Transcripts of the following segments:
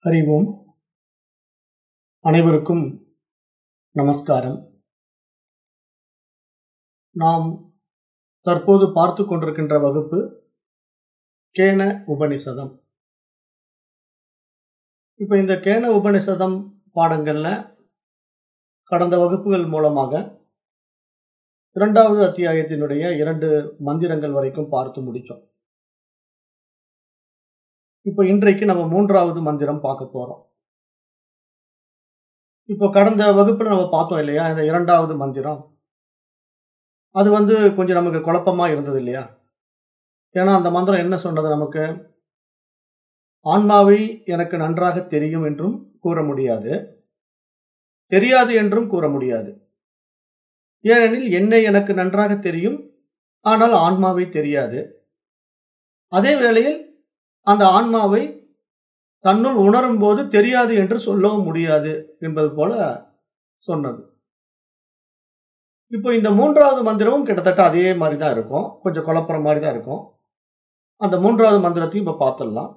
அறிவோம் அனைவருக்கும் நமஸ்காரம் நாம் தற்போது பார்த்து கொண்டிருக்கின்ற வகுப்பு கேன உபனிஷதம் இப்போ இந்த கேன உபனிஷதம் பாடங்கள்ல கடந்த வகுப்புகள் மூலமாக இரண்டாவது அத்தியாயத்தினுடைய இரண்டு மந்திரங்கள் வரைக்கும் பார்த்து முடிச்சோம் இப்போ இன்றைக்கு நம்ம மூன்றாவது மந்திரம் பார்க்க போறோம் இப்போ கடந்த வகுப்புல நம்ம பார்த்தோம் இல்லையா இந்த இரண்டாவது மந்திரம் அது வந்து கொஞ்சம் நமக்கு குழப்பமா இருந்தது இல்லையா ஏன்னா அந்த மந்திரம் என்ன சொன்னது நமக்கு ஆன்மாவை எனக்கு நன்றாக தெரியும் என்றும் கூற முடியாது தெரியாது என்றும் கூற முடியாது ஏனெனில் என்னை எனக்கு நன்றாக தெரியும் ஆனால் ஆன்மாவை தெரியாது அதே வேளையில் அந்த ஆன்மாவை தன்னுள் உணரும் போது தெரியாது என்று சொல்லவும் முடியாது என்பது போல சொன்னது இப்போ இந்த மூன்றாவது மந்திரமும் கிட்டத்தட்ட அதே மாதிரி தான் இருக்கும் கொஞ்சம் குழப்புற மாதிரி தான் இருக்கும் அந்த மூன்றாவது மந்திரத்தையும் இப்ப பார்த்துடலாம்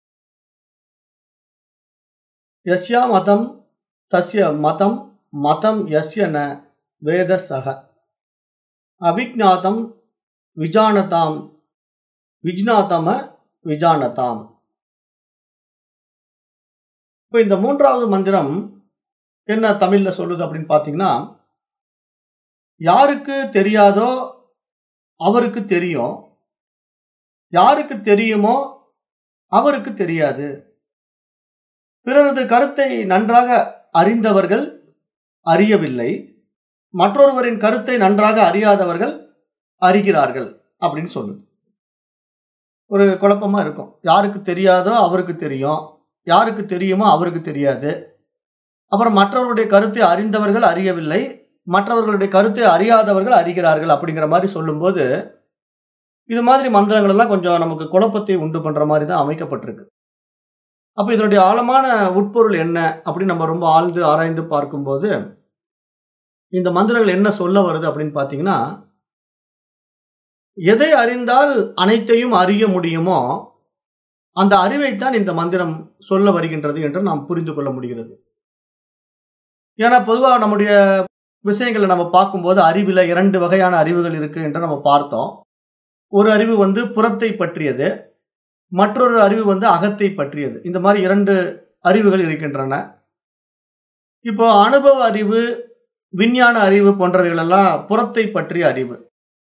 யஸ்யா மதம் தஸ்ய மதம் மதம் யஸ்ய ந வேத சக அவிஜாதம் விஜானதாம் விஜ்னாதம விஜானதாம் இப்போ இந்த மூன்றாவது மந்திரம் என்ன தமிழ்ல சொல்லுது அப்படின்னு பாத்தீங்கன்னா யாருக்கு தெரியாதோ அவருக்கு தெரியும் யாருக்கு தெரியுமோ அவருக்கு தெரியாது பிறரது கருத்தை நன்றாக அறிந்தவர்கள் அறியவில்லை மற்றொருவரின் கருத்தை நன்றாக அறியாதவர்கள் அறிகிறார்கள் அப்படின்னு சொல்லுது ஒரு குழப்பமா இருக்கும் யாருக்கு தெரியாதோ அவருக்கு தெரியும் யாருக்கு தெரியுமோ அவருக்கு தெரியாது அப்புறம் மற்றவர்களுடைய கருத்தை அறிந்தவர்கள் அறியவில்லை மற்றவர்களுடைய கருத்தை அறியாதவர்கள் அறிகிறார்கள் அப்படிங்கிற மாதிரி சொல்லும்போது இது மாதிரி மந்திரங்கள் எல்லாம் கொஞ்சம் நமக்கு குழப்பத்தை உண்டு பண்ற மாதிரி தான் அமைக்கப்பட்டிருக்கு அப்ப இதனுடைய ஆழமான உட்பொருள் என்ன அப்படின்னு நம்ம ரொம்ப ஆழ்ந்து ஆராய்ந்து பார்க்கும்போது இந்த மந்திரங்கள் என்ன சொல்ல வருது அப்படின்னு பாத்தீங்கன்னா எதை அறிந்தால் அனைத்தையும் அறிய முடியுமோ அந்த அறிவைத்தான் இந்த மந்திரம் சொல்ல வருகின்றது என்று நாம் புரிந்து கொள்ள முடிகிறது ஏன்னா பொதுவாக நம்முடைய விஷயங்களை நம்ம பார்க்கும்போது அறிவுல இரண்டு வகையான அறிவுகள் இருக்கு என்று நம்ம பார்த்தோம் ஒரு அறிவு வந்து புறத்தை பற்றியது மற்றொரு அறிவு வந்து அகத்தை பற்றியது இந்த மாதிரி இரண்டு அறிவுகள் இருக்கின்றன இப்போ அனுபவ அறிவு விஞ்ஞான அறிவு போன்றவைகள் எல்லாம் புறத்தை பற்றிய அறிவு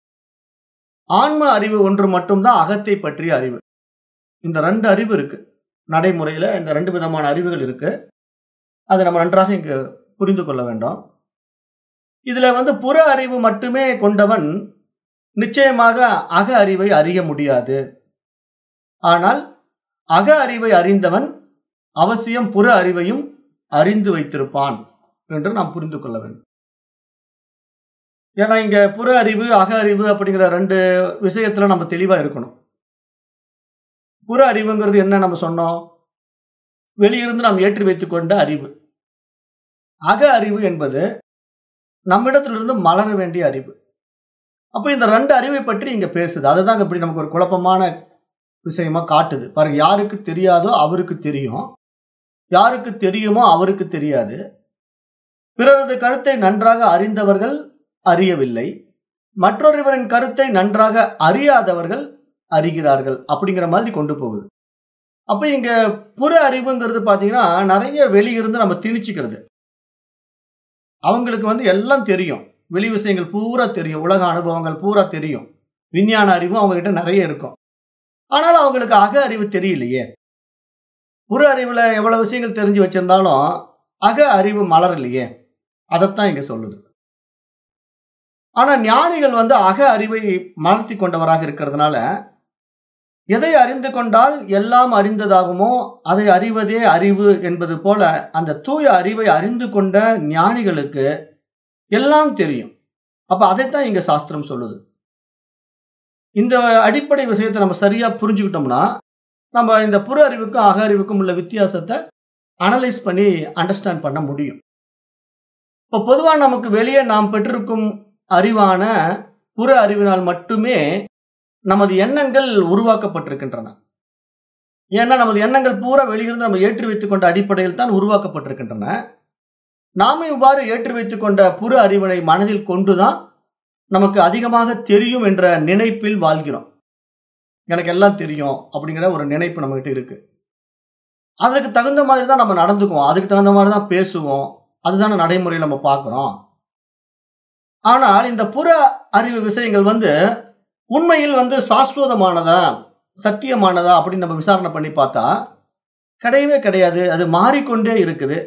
ஆன்ம அறிவு ஒன்று மட்டும்தான் அகத்தை பற்றிய அறிவு இந்த ரெண்டு அறிவு இருக்கு நடைமுறையில இந்த ரெண்டு விதமான அறிவுகள் இருக்கு அதை நம்ம நன்றாக இங்கு புரிந்து கொள்ள வேண்டும் இதுல வந்து புற அறிவு மட்டுமே கொண்டவன் நிச்சயமாக அக அறிவை அறிய முடியாது ஆனால் அக அறிவை அறிந்தவன் அவசியம் புற அறிவையும் அறிந்து வைத்திருப்பான் என்று நாம் புரிந்து கொள்ள வேண்டும் ஏன்னா இங்க புற அறிவு அக அறிவு அப்படிங்கிற ரெண்டு விஷயத்துல நம்ம தெளிவா இருக்கணும் புற அறிவுங்கிறது என்ன நம்ம சொன்னோம் வெளியிருந்து நாம் ஏற்றி வைத்துக் கொண்ட அறிவு அக அறிவு என்பது நம்மிடத்திலிருந்து மலர வேண்டிய அறிவு அப்ப இந்த ரெண்டு அறிவை பற்றி இங்க பேசுது அதுதான் இப்படி நமக்கு ஒரு குழப்பமான விஷயமா காட்டுது பாருங்க யாருக்கு தெரியாதோ அவருக்கு தெரியும் யாருக்கு தெரியுமோ அவருக்கு தெரியாது பிறரது கருத்தை நன்றாக அறிந்தவர்கள் அறியவில்லை மற்றொருவரின் கருத்தை நன்றாக அறியாதவர்கள் அறிகிறார்கள் அப்படிங்கிற மாதிரி கொண்டு போகுது அப்ப இங்க புற அறிவுங்கிறது பாத்தீங்கன்னா நிறைய வெளியிருந்து நம்ம திணிச்சுக்கிறது அவங்களுக்கு வந்து எல்லாம் தெரியும் வெளி விஷயங்கள் பூரா தெரியும் உலக அனுபவங்கள் பூரா தெரியும் விஞ்ஞான அறிவும் அவங்க கிட்ட நிறைய இருக்கும் ஆனால் அவங்களுக்கு அக அறிவு தெரியலையே புற அறிவுல எவ்வளவு விஷயங்கள் தெரிஞ்சு வச்சிருந்தாலும் அக அறிவு மலரலையே அதைத்தான் இங்க சொல்லுது ஆனா ஞானிகள் வந்து அக அறிவை மலர்த்தி கொண்டவராக இருக்கிறதுனால எதை அறிந்து கொண்டால் எல்லாம் அறிந்ததாகுமோ அதை அறிவதே அறிவு என்பது போல அந்த தூய அறிவை அறிந்து கொண்ட ஞானிகளுக்கு எல்லாம் தெரியும் அப்ப அதைத்தான் இங்க சாஸ்திரம் சொல்லுது இந்த அடிப்படை விஷயத்தை நம்ம சரியா புரிஞ்சுக்கிட்டோம்னா நம்ம இந்த புற அறிவுக்கும் அக அறிவுக்கும் உள்ள வித்தியாசத்தை அனலைஸ் பண்ணி அண்டர்ஸ்டாண்ட் பண்ண முடியும் இப்போ பொதுவாக நமக்கு வெளியே நாம் பெற்றிருக்கும் அறிவான புற அறிவினால் மட்டுமே நமது எண்ணங்கள் உருவாக்கப்பட்டிருக்கின்றன ஏன்னா நமது எண்ணங்கள் பூரா வெளியிருந்து நம்ம ஏற்றி வைத்துக் கொண்ட அடிப்படையில் தான் உருவாக்கப்பட்டிருக்கின்றன நாம இவ்வாறு ஏற்றி வைத்துக் கொண்ட புற அறிவினை மனதில் கொண்டுதான் நமக்கு அதிகமாக தெரியும் என்ற நினைப்பில் வாழ்கிறோம் எனக்கு எல்லாம் தெரியும் அப்படிங்கிற ஒரு நினைப்பு நம்மகிட்ட இருக்கு அதுக்கு தகுந்த மாதிரி தான் நம்ம நடந்துக்குவோம் அதுக்கு தகுந்த மாதிரி தான் பேசுவோம் அதுதானே நடைமுறையில் நம்ம பார்க்கிறோம் ஆனால் இந்த புற அறிவு விஷயங்கள் வந்து உண்மையில் வந்து சாஸ்வதமானதா சத்தியமானதா அப்படின்னு நம்ம விசாரணை பண்ணி பார்த்தா கிடையவே கிடையாது அது மாறிக்கொண்டே இருக்குது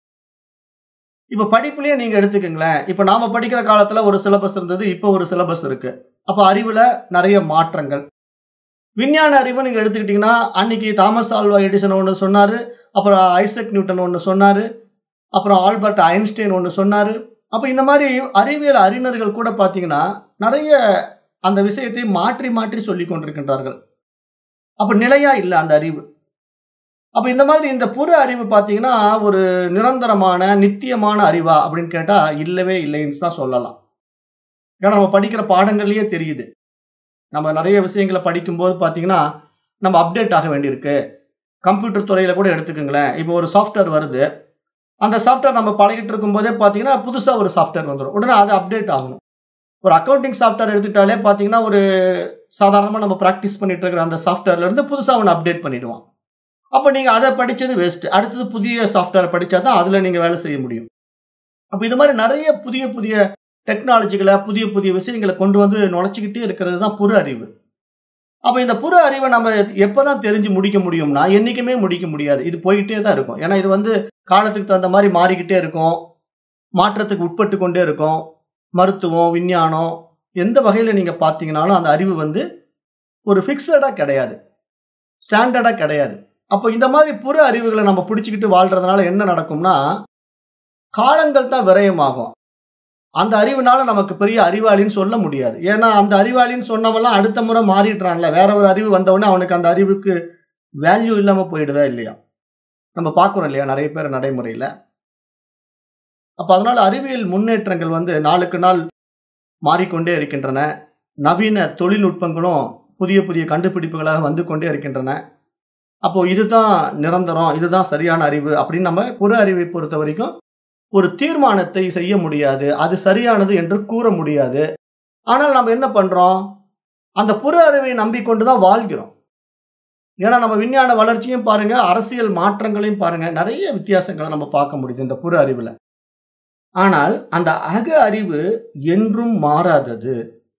இப்ப படிப்புலயே நீங்க எடுத்துக்கங்களேன் இப்ப நாம படிக்கிற காலத்துல ஒரு சிலபஸ் இருந்தது இப்ப ஒரு சிலபஸ் இருக்கு அப்ப அறிவுல நிறைய மாற்றங்கள் விஞ்ஞான அறிவு நீங்க எடுத்துக்கிட்டீங்கன்னா அன்னைக்கு தாமஸ் ஆல்வா எடிசன் ஒன்று சொன்னாரு அப்புறம் ஐசக் நியூட்டன் ஒன்று சொன்னாரு அப்புறம் ஆல்பர்ட் ஐன்ஸ்டைன் ஒன்று சொன்னாரு அப்ப இந்த மாதிரி அறிவியல் அறிஞர்கள் கூட பாத்தீங்கன்னா நிறைய அந்த விஷயத்தை மாற்றி மாற்றி சொல்லி கொண்டிருக்கின்றார்கள் அப்ப நிலையா இல்லை அந்த அறிவு அப்ப இந்த மாதிரி இந்த புற அறிவு பாத்தீங்கன்னா ஒரு நிரந்தரமான நித்தியமான அறிவா அப்படின்னு கேட்டா இல்லவே இல்லைன்னு தான் சொல்லலாம் ஏன்னா நம்ம படிக்கிற பாடங்கள்லயே தெரியுது நம்ம நிறைய விஷயங்களை படிக்கும்போது பாத்தீங்கன்னா நம்ம அப்டேட் ஆக வேண்டியிருக்கு கம்ப்யூட்டர் துறையில கூட எடுத்துக்கோங்களேன் இப்போ ஒரு சாஃப்ட்வேர் வருது அந்த சாஃப்ட்வேர் நம்ம பழகிட்டு இருக்கும்போதே பாத்தீங்கன்னா புதுசா ஒரு சாஃப்ட்வேர் வந்துடும் உடனே அது அப்டேட் ஆகணும் ஒரு அக்கௌண்டிங் சாஃப்ட்வேர் எடுத்துக்கிட்டாலே பாத்தீங்கன்னா ஒரு சாதாரணமா நம்ம ப்ராக்டிஸ் பண்ணிட்டு இருக்கிற அந்த சாஃப்ட்வேர்ல இருந்து புதுசா ஒன்று அப்டேட் பண்ணிடுவான் அப்போ நீங்க அதை படிச்சது வேஸ்ட் அடுத்தது புதிய சாஃப்ட்வேர் படிச்சா தான் அதுல நீங்க வேலை செய்ய முடியும் அப்போ இது மாதிரி நிறைய புதிய புதிய டெக்னாலஜிகளை புதிய புதிய விஷயங்களை கொண்டு வந்து நுழைச்சிக்கிட்டே இருக்கிறது தான் புற அறிவு அப்போ இந்த புற அறிவை நம்ம எப்பதான் தெரிஞ்சு முடிக்க முடியும்னா என்னைக்குமே முடிக்க முடியாது இது போயிட்டே தான் இருக்கும் ஏன்னா இது வந்து காலத்துக்கு தகுந்த மாதிரி மாறிக்கிட்டே இருக்கும் மாற்றத்துக்கு உட்பட்டு கொண்டே இருக்கும் மருத்துவம் விஞ்ஞானம் எந்த வகையில நீங்க பார்த்தீங்கன்னாலும் அந்த அறிவு வந்து ஒரு ஃபிக்ஸடா கிடையாது ஸ்டாண்டர்டா கிடையாது அப்போ இந்த மாதிரி புற அறிவுகளை நம்ம பிடிச்சிக்கிட்டு வாழ்றதுனால என்ன நடக்கும்னா காலங்கள் தான் விரயமாகும் அந்த அறிவுனால நமக்கு பெரிய அறிவாளின்னு சொல்ல முடியாது ஏன்னா அந்த அறிவாளின்னு சொன்னவெல்லாம் அடுத்த முறை மாறிடுறான்ல வேற ஒரு அறிவு வந்தவொடனே அவனுக்கு அந்த அறிவுக்கு வேல்யூ இல்லாம போயிடுதா இல்லையா நம்ம பார்க்குறோம் இல்லையா நிறைய பேர் நடைமுறையில அப்ப அதனால அறிவியல் முன்னேற்றங்கள் வந்து நாளுக்கு நாள் மாறிக்கொண்டே இருக்கின்றன நவீன தொழில்நுட்பங்களும் புதிய புதிய கண்டுபிடிப்புகளாக வந்து கொண்டே இருக்கின்றன அப்போ இதுதான் நிரந்தரம் இதுதான் சரியான அறிவு அப்படின்னு நம்ம புற அறிவை பொறுத்த வரைக்கும் ஒரு தீர்மானத்தை செய்ய முடியாது அது சரியானது என்று கூற முடியாது ஆனால் நம்ம என்ன பண்றோம் அந்த புற அறிவை நம்பிக்கொண்டுதான் வாழ்கிறோம் ஏன்னா நம்ம விஞ்ஞான வளர்ச்சியும் பாருங்க அரசியல் மாற்றங்களையும் பாருங்க நிறைய வித்தியாசங்களை நம்ம பார்க்க முடியுது இந்த புற அறிவுல ஆனால் அந்த அக அறிவு என்றும் மாறாதது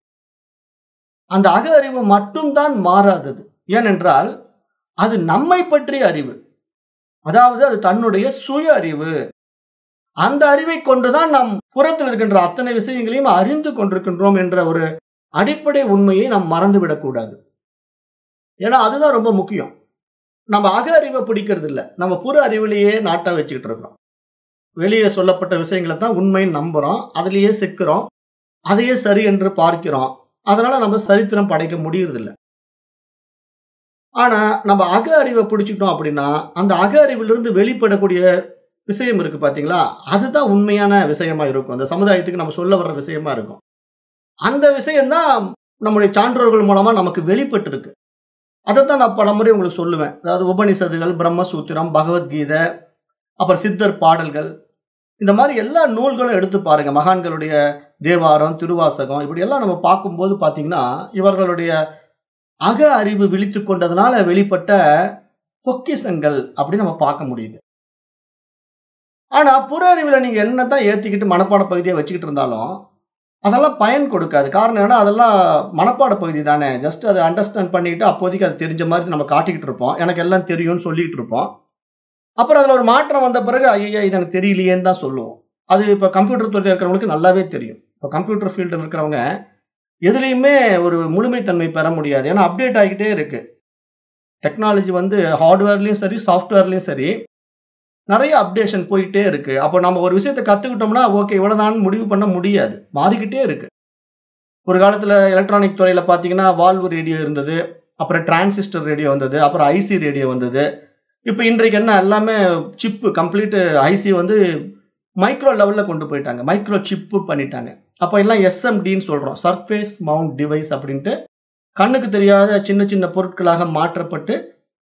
அந்த அக அறிவு மட்டும்தான் மாறாதது ஏனென்றால் அது நம்மை பற்றிய அறிவு அதாவது அது தன்னுடைய சுய அறிவு அந்த அறிவை கொண்டுதான் நாம் புறத்தில் இருக்கின்ற அத்தனை விஷயங்களையும் அறிந்து கொண்டிருக்கின்றோம் என்ற ஒரு அடிப்படை உண்மையை நாம் மறந்துவிடக் கூடாது ஏன்னா அதுதான் ரொம்ப முக்கியம் நம்ம அக அறிவை பிடிக்கிறது இல்லை நம்ம புற அறிவிலேயே நாட்டா வச்சுக்கிட்டு இருக்கிறோம் வெளியே சொல்லப்பட்ட விஷயங்களை தான் உண்மைன்னு நம்புறோம் அதுலேயே சிக்கிறோம் அதையே சரி என்று பார்க்கிறோம் அதனால நம்ம சரித்திரம் படைக்க முடியறதில்ல ஆனா நம்ம அக அறிவை பிடிச்சிட்டோம் அப்படின்னா அந்த அக அறிவிலிருந்து வெளிப்படக்கூடிய விஷயம் இருக்கு பாத்தீங்களா அதுதான் உண்மையான விஷயமா இருக்கும் அந்த சமுதாயத்துக்கு நம்ம சொல்ல வர்ற விஷயமா இருக்கும் அந்த விஷயம்தான் நம்முடைய சான்றோர்கள் மூலமா நமக்கு வெளிப்பட்டு இருக்கு அதைத்தான் நான் பல முறை உங்களுக்கு சொல்லுவேன் அதாவது உபனிஷதுகள் பிரம்மசூத்திரம் பகவத்கீதை அப்புறம் சித்தர் பாடல்கள் இந்த மாதிரி எல்லா நூல்களும் எடுத்து பாருங்க மகான்களுடைய தேவாரம் திருவாசகம் இப்படி எல்லாம் நம்ம பார்க்கும்போது பாத்தீங்கன்னா இவர்களுடைய அக அறிவு விழித்து கொண்டதுனால வெளிப்பட்ட பொக்கிசங்கள் அப்படின்னு நம்ம பார்க்க முடியுது ஆனா புற அறிவுல நீங்க என்னதான் ஏத்திக்கிட்டு மனப்பாட பகுதியை வச்சுக்கிட்டு இருந்தாலும் அதெல்லாம் பயன் கொடுக்காது காரணம் ஏன்னா அதெல்லாம் மனப்பாட பகுதி தானே ஜஸ்ட் அதை அண்டர்ஸ்டாண்ட் பண்ணிக்கிட்டு அப்போதைக்கு அது தெரிஞ்ச மாதிரி நம்ம காட்டிக்கிட்டு இருப்போம் எனக்கு எல்லாம் தெரியும்னு சொல்லிக்கிட்டு இருப்போம் அப்புறம் அதுல ஒரு மாற்றம் வந்த பிறகு ஐயா இது எனக்கு தெரியலையேன்னு தான் சொல்லுவோம் அது இப்போ கம்ப்யூட்டர் துறையில் இருக்கிறவங்களுக்கு நல்லாவே தெரியும் இப்போ கம்ப்யூட்டர் ஃபீல்டில் இருக்கிறவங்க எதுலேயுமே ஒரு முழுமைத்தன்மை பெற முடியாது ஏன்னா அப்டேட் ஆகிக்கிட்டே இருக்கு டெக்னாலஜி வந்து ஹார்ட்வேர்லேயும் சரி சாஃப்ட்வேர்லேயும் சரி நிறைய அப்டேஷன் போயிட்டே இருக்கு அப்போ நம்ம ஒரு விஷயத்தை கத்துக்கிட்டோம்னா ஓகே இவ்வளவுதான் முடிவு பண்ண முடியாது மாறிக்கிட்டே இருக்கு ஒரு காலத்துல எலக்ட்ரானிக் துறையில பாத்தீங்கன்னா வால்வு ரேடியோ இருந்தது அப்புறம் டிரான்சிஸ்டர் ரேடியோ வந்தது அப்புறம் ஐசி ரேடியோ வந்தது இப்போ இன்றைக்கு என்ன எல்லாமே சிப்பு கம்ப்ளீட் ஐசி வந்து மைக்ரோ லெவல்ல கொண்டு போயிட்டாங்க மைக்ரோ சிப்பு பண்ணிட்டாங்க அப்போ எல்லாம் எஸ்எம்டின்னு சொல்றோம் சர்ஃபேஸ் மவுண்ட் டிவைஸ் அப்படின்ட்டு கண்ணுக்கு தெரியாத சின்ன சின்ன பொருட்களாக மாற்றப்பட்டு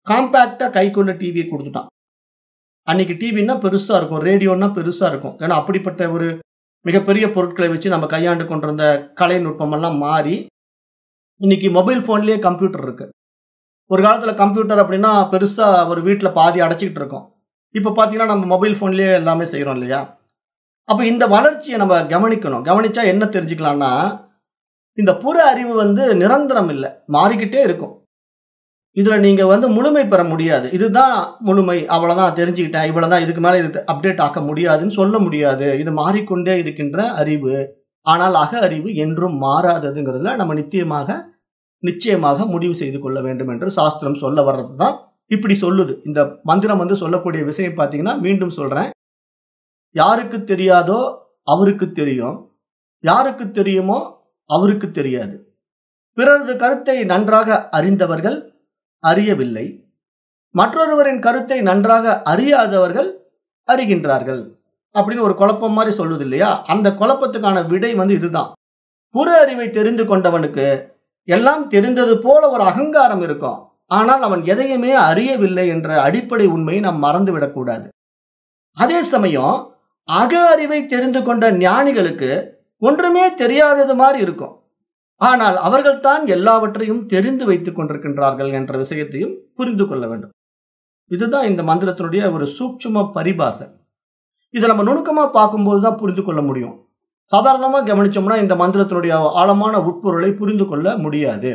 காம்பேக்டா கைக்குள்ள டிவியை கொடுத்துட்டான் அன்னைக்கு டிவின்னா பெருசா இருக்கும் ரேடியோன்னா பெருசா இருக்கும் ஏன்னா அப்படிப்பட்ட ஒரு மிகப்பெரிய பொருட்களை வச்சு நம்ம கையாண்டு கொண்டிருந்த கலை நுட்பமெல்லாம் மாறி இன்னைக்கு மொபைல் போன்லயே கம்ப்யூட்டர் இருக்கு ஒரு காலத்துல கம்ப்யூட்டர் அப்படின்னா பெருசா ஒரு வீட்டுல பாதி அடைச்சிக்கிட்டு இருக்கோம் இப்ப பாத்தீங்கன்னா நம்ம மொபைல் போன்லயே எல்லாமே செய்யறோம் இல்லையா அப்ப இந்த வளர்ச்சியை நம்ம கவனிக்கணும் கவனிச்சா என்ன தெரிஞ்சுக்கலாம்னா இந்த புற அறிவு வந்து நிரந்தரம் இல்லை மாறிக்கிட்டே இருக்கும் இதுல நீங்க வந்து முழுமை பெற முடியாது இதுதான் முழுமை அவ்வளவுதான் தெரிஞ்சுக்கிட்டேன் இவ்வளவுதான் இதுக்கு மேல இது அப்டேட் ஆக்க முடியாதுன்னு சொல்ல முடியாது இது மாறிக்கொண்டே இருக்கின்ற அறிவு ஆனால் அக அறிவு என்றும் மாறாததுங்கிறதுல நம்ம நிச்சயமாக நிச்சயமாக முடிவு செய்து கொள்ள வேண்டும் என்று சாஸ்திரம் சொல்ல வர்றதுதான் இப்படி சொல்லுது இந்த மந்திரம் வந்து சொல்லக்கூடிய விஷயம் பார்த்தீங்கன்னா மீண்டும் சொல்றேன் யாருக்கு தெரியாதோ அவருக்கு தெரியும் யாருக்கு தெரியுமோ அவருக்கு தெரியாது பிறரது கருத்தை நன்றாக அறிந்தவர்கள் அறியவில்லை மற்றொருவரின் கருத்தை நன்றாக அறியாதவர்கள் அறிகின்றார்கள் அப்படின்னு ஒரு குழப்பம் மாதிரி சொல்லுது இல்லையா அந்த குழப்பத்துக்கான விடை வந்து இதுதான் புற அறிவை தெரிந்து கொண்டவனுக்கு எல்லாம் தெரிந்தது போல ஒரு அகங்காரம் இருக்கும் ஆனால் அவன் எதையுமே அறியவில்லை என்ற அடிப்படை உண்மையை நாம் மறந்துவிடக்கூடாது அதே சமயம் அக அறிவை தெரிந்து கொண்ட ஞானிகளுக்கு ஒன்றுமே தெரியாதது மாதிரி இருக்கும் ஆனால் அவர்கள்தான் எல்லாவற்றையும் தெரிந்து வைத்துக் கொண்டிருக்கின்றார்கள் என்ற விஷயத்தையும் புரிந்து கொள்ள வேண்டும் இதுதான் இந்த மந்திரத்தினுடைய ஒரு சூட்சும பரிபாசை இதை நம்ம நுணுக்கமா பார்க்கும்போது தான் புரிந்து கொள்ள முடியும் சாதாரணமா கவனிச்சோம்னா இந்த மந்திரத்தினுடைய ஆழமான உட்பொருளை புரிந்து கொள்ள முடியாது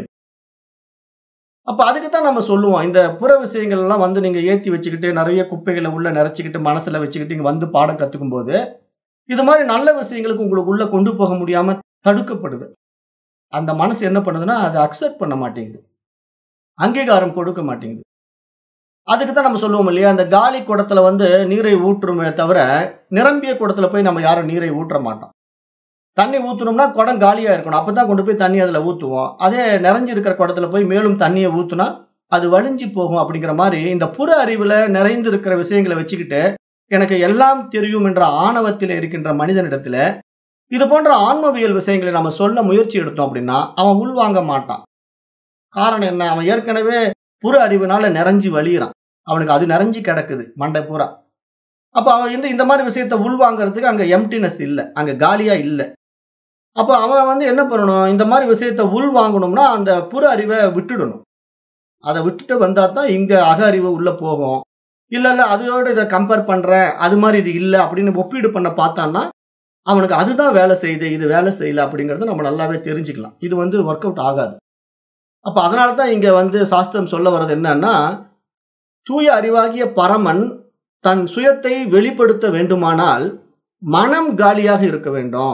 அப்ப அதுக்கு தான் நம்ம சொல்லுவோம் இந்த புற விஷயங்கள் எல்லாம் வந்து நீங்க ஏத்தி வச்சுக்கிட்டு நிறைய குப்பைகளை உள்ள நிறைச்சிக்கிட்டு மனசுல வச்சுக்கிட்டு இங்க வந்து பாடம் கத்துக்கும் போது இது மாதிரி நல்ல விஷயங்களுக்கு உங்களுக்கு உள்ள கொண்டு போக முடியாம தடுக்கப்படுது அந்த மனசு என்ன பண்ணுதுன்னா அதை அக்செப்ட் பண்ண மாட்டேங்குது அங்கீகாரம் கொடுக்க மாட்டேங்குது அதுக்கு தான் நம்ம சொல்லுவோம் இல்லையா அந்த காலி குடத்துல வந்து நீரை ஊற்றுமே தவிர நிரம்பிய குடத்துல போய் நம்ம யாரும் நீரை ஊற்ற மாட்டோம் தண்ணி ஊத்தணும்னா குடம் காலியா இருக்கணும் அப்பதான் கொண்டு போய் தண்ணி அதுல ஊத்துவோம் அதே நிறைஞ்சு இருக்கிற குடத்துல போய் மேலும் தண்ணியை ஊத்துனா அது வழிஞ்சு போகும் அப்படிங்கிற மாதிரி இந்த புற அறிவுல நிறைந்து இருக்கிற விஷயங்களை வச்சுக்கிட்டு எனக்கு எல்லாம் தெரியும் என்ற ஆணவத்தில் இருக்கின்ற மனிதனிடத்துல இது போன்ற ஆன்மவியல் விஷயங்களை நம்ம சொல்ல முயற்சி எடுத்தோம் அப்படின்னா அவன் உள்வாங்க மாட்டான் காரணம் என்ன அவன் ஏற்கனவே புற அறிவுனால நிறைஞ்சு வழியிறான் அவனுக்கு அது நிறைஞ்சு கிடக்குது மண்டை பூரா அப்ப அவன் வந்து இந்த மாதிரி விஷயத்த உள்வாங்கிறதுக்கு அங்க எம்டினஸ் இல்லை அங்க காலியா இல்லை அப்ப அவன் வந்து என்ன பண்ணணும் இந்த மாதிரி விஷயத்த உள் வாங்கணும்னா அந்த புற அறிவை விட்டுடணும் அதை விட்டுட்டு வந்தா தான் இங்க அக அறிவு உள்ள போகும் இல்ல இல்ல அதோட இதை கம்பேர் பண்றேன் அது மாதிரி இது இல்லை அப்படின்னு ஒப்பீடு பண்ண பார்த்தான்னா அவனுக்கு அதுதான் வேலை செய்யுது இது வேலை செய்யல அப்படிங்கறத நம்ம நல்லாவே தெரிஞ்சுக்கலாம் இது வந்து ஒர்க் அவுட் ஆகாது அப்ப அதனால தான் இங்க வந்து சாஸ்திரம் சொல்ல வர்றது என்னன்னா தூய அறிவாகிய பரமன் தன் சுயத்தை வெளிப்படுத்த வேண்டுமானால் மனம் காலியாக இருக்க வேண்டும்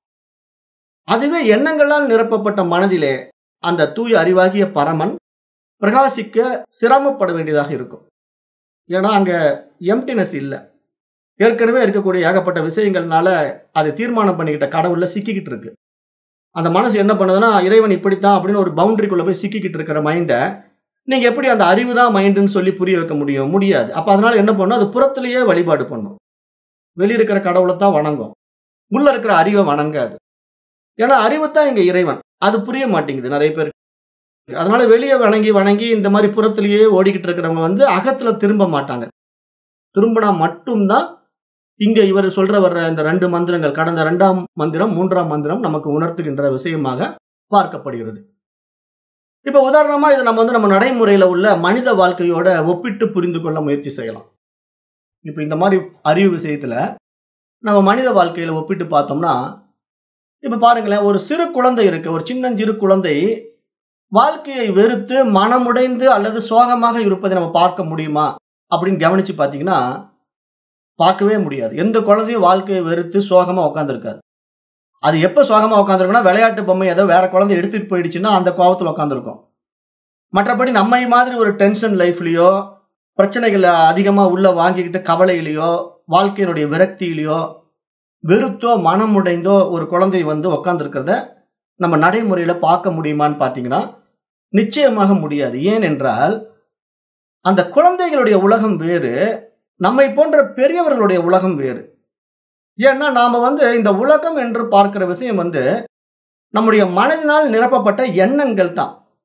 அதுவே எண்ணங்களால் நிரப்பப்பட்ட மனதிலே அந்த தூய அறிவாகிய பரமன் பிரகாசிக்க சிரமப்பட வேண்டியதாக இருக்கும் ஏன்னா அங்க எம்டினஸ் இல்லை ஏற்கனவே இருக்கக்கூடிய ஏகப்பட்ட விஷயங்கள்னால அதை தீர்மானம் பண்ணிக்கிட்ட கடவுள்ல சிக்கிக்கிட்டு இருக்கு அந்த மனசு என்ன பண்ணுதுன்னா இறைவன் இப்படித்தான் அப்படின்னு ஒரு பவுண்டரிக்குள்ள போய் சிக்கிக்கிட்டு இருக்கிற மைண்டை நீங்க எப்படி அந்த அறிவு தான் மைண்டுன்னு சொல்லி புரிய வைக்க முடியும் முடியாது அப்ப அதனால என்ன பண்ணும் அது புறத்திலேயே வழிபாடு பண்ணும் வெளிய இருக்கிற கடவுளை தான் வணங்கும் உள்ள இருக்கிற அறிவை வணங்காது ஏன்னா அறிவு தான் இங்க இறைவன் அது புரிய மாட்டேங்குது நிறைய பேருக்கு அதனால வெளியே வணங்கி வணங்கி இந்த மாதிரி புறத்திலேயே ஓடிக்கிட்டு இருக்கிறவங்க வந்து அகத்துல திரும்ப மாட்டாங்க திரும்பினா மட்டும்தான் இங்க இவர் சொல்ற வர்ற இந்த ரெண்டு மந்திரங்கள் கடந்த ரெண்டாம் மந்திரம் மூன்றாம் மந்திரம் நமக்கு உணர்த்துகின்ற விஷயமாக பார்க்கப்படுகிறது இப்ப உதாரணமா இதை நம்ம வந்து நம்ம நடைமுறையில உள்ள மனித வாழ்க்கையோட ஒப்பிட்டு புரிந்து கொள்ள முயற்சி செய்யலாம் இப்ப இந்த மாதிரி அறிவு விஷயத்துல நம்ம மனித வாழ்க்கையில ஒப்பிட்டு பார்த்தோம்னா இப்ப பாருங்களேன் ஒரு சிறு குழந்தை இருக்கு ஒரு சின்னஞ்சிறு குழந்தை வாழ்க்கையை வெறுத்து மனமுடைந்து அல்லது சோகமாக இருப்பதை நம்ம பார்க்க முடியுமா அப்படின்னு கவனிச்சு பாத்தீங்கன்னா பார்க்கவே முடியாது எந்த குழந்தையும் வாழ்க்கையை வெறுத்து சோகமா உட்காந்துருக்காது அது எப்ப சோகமா உட்காந்துருக்குன்னா விளையாட்டு பொம்மை ஏதோ வேற குழந்தை எடுத்துட்டு போயிடுச்சுன்னா அந்த கோபத்துல உட்காந்துருக்கும் மற்றபடி நம்மை மாதிரி ஒரு டென்ஷன் லைஃப்லயோ பிரச்சனைகளை அதிகமா உள்ள வாங்கிக்கிட்டு கவலையிலையோ வாழ்க்கையினுடைய விரக்தியிலையோ வெறுத்தோ மனமுடைந்தோ ஒரு குழந்தை வந்து உட்காந்துருக்கிறத நம்ம நடைமுறையில பார்க்க முடியுமான்னு பாத்தீங்கன்னா நிச்சயமாக முடியாது ஏன் என்றால் அந்த குழந்தைகளுடைய உலகம் வேறு நம்மை போன்ற பெரியவர்களுடைய உலகம் வேறு ஏன்னா நாம வந்து இந்த உலகம் என்று பார்க்கிற விஷயம் வந்து நம்முடைய மனதினால் நிரப்பப்பட்ட எண்ணங்கள் தான்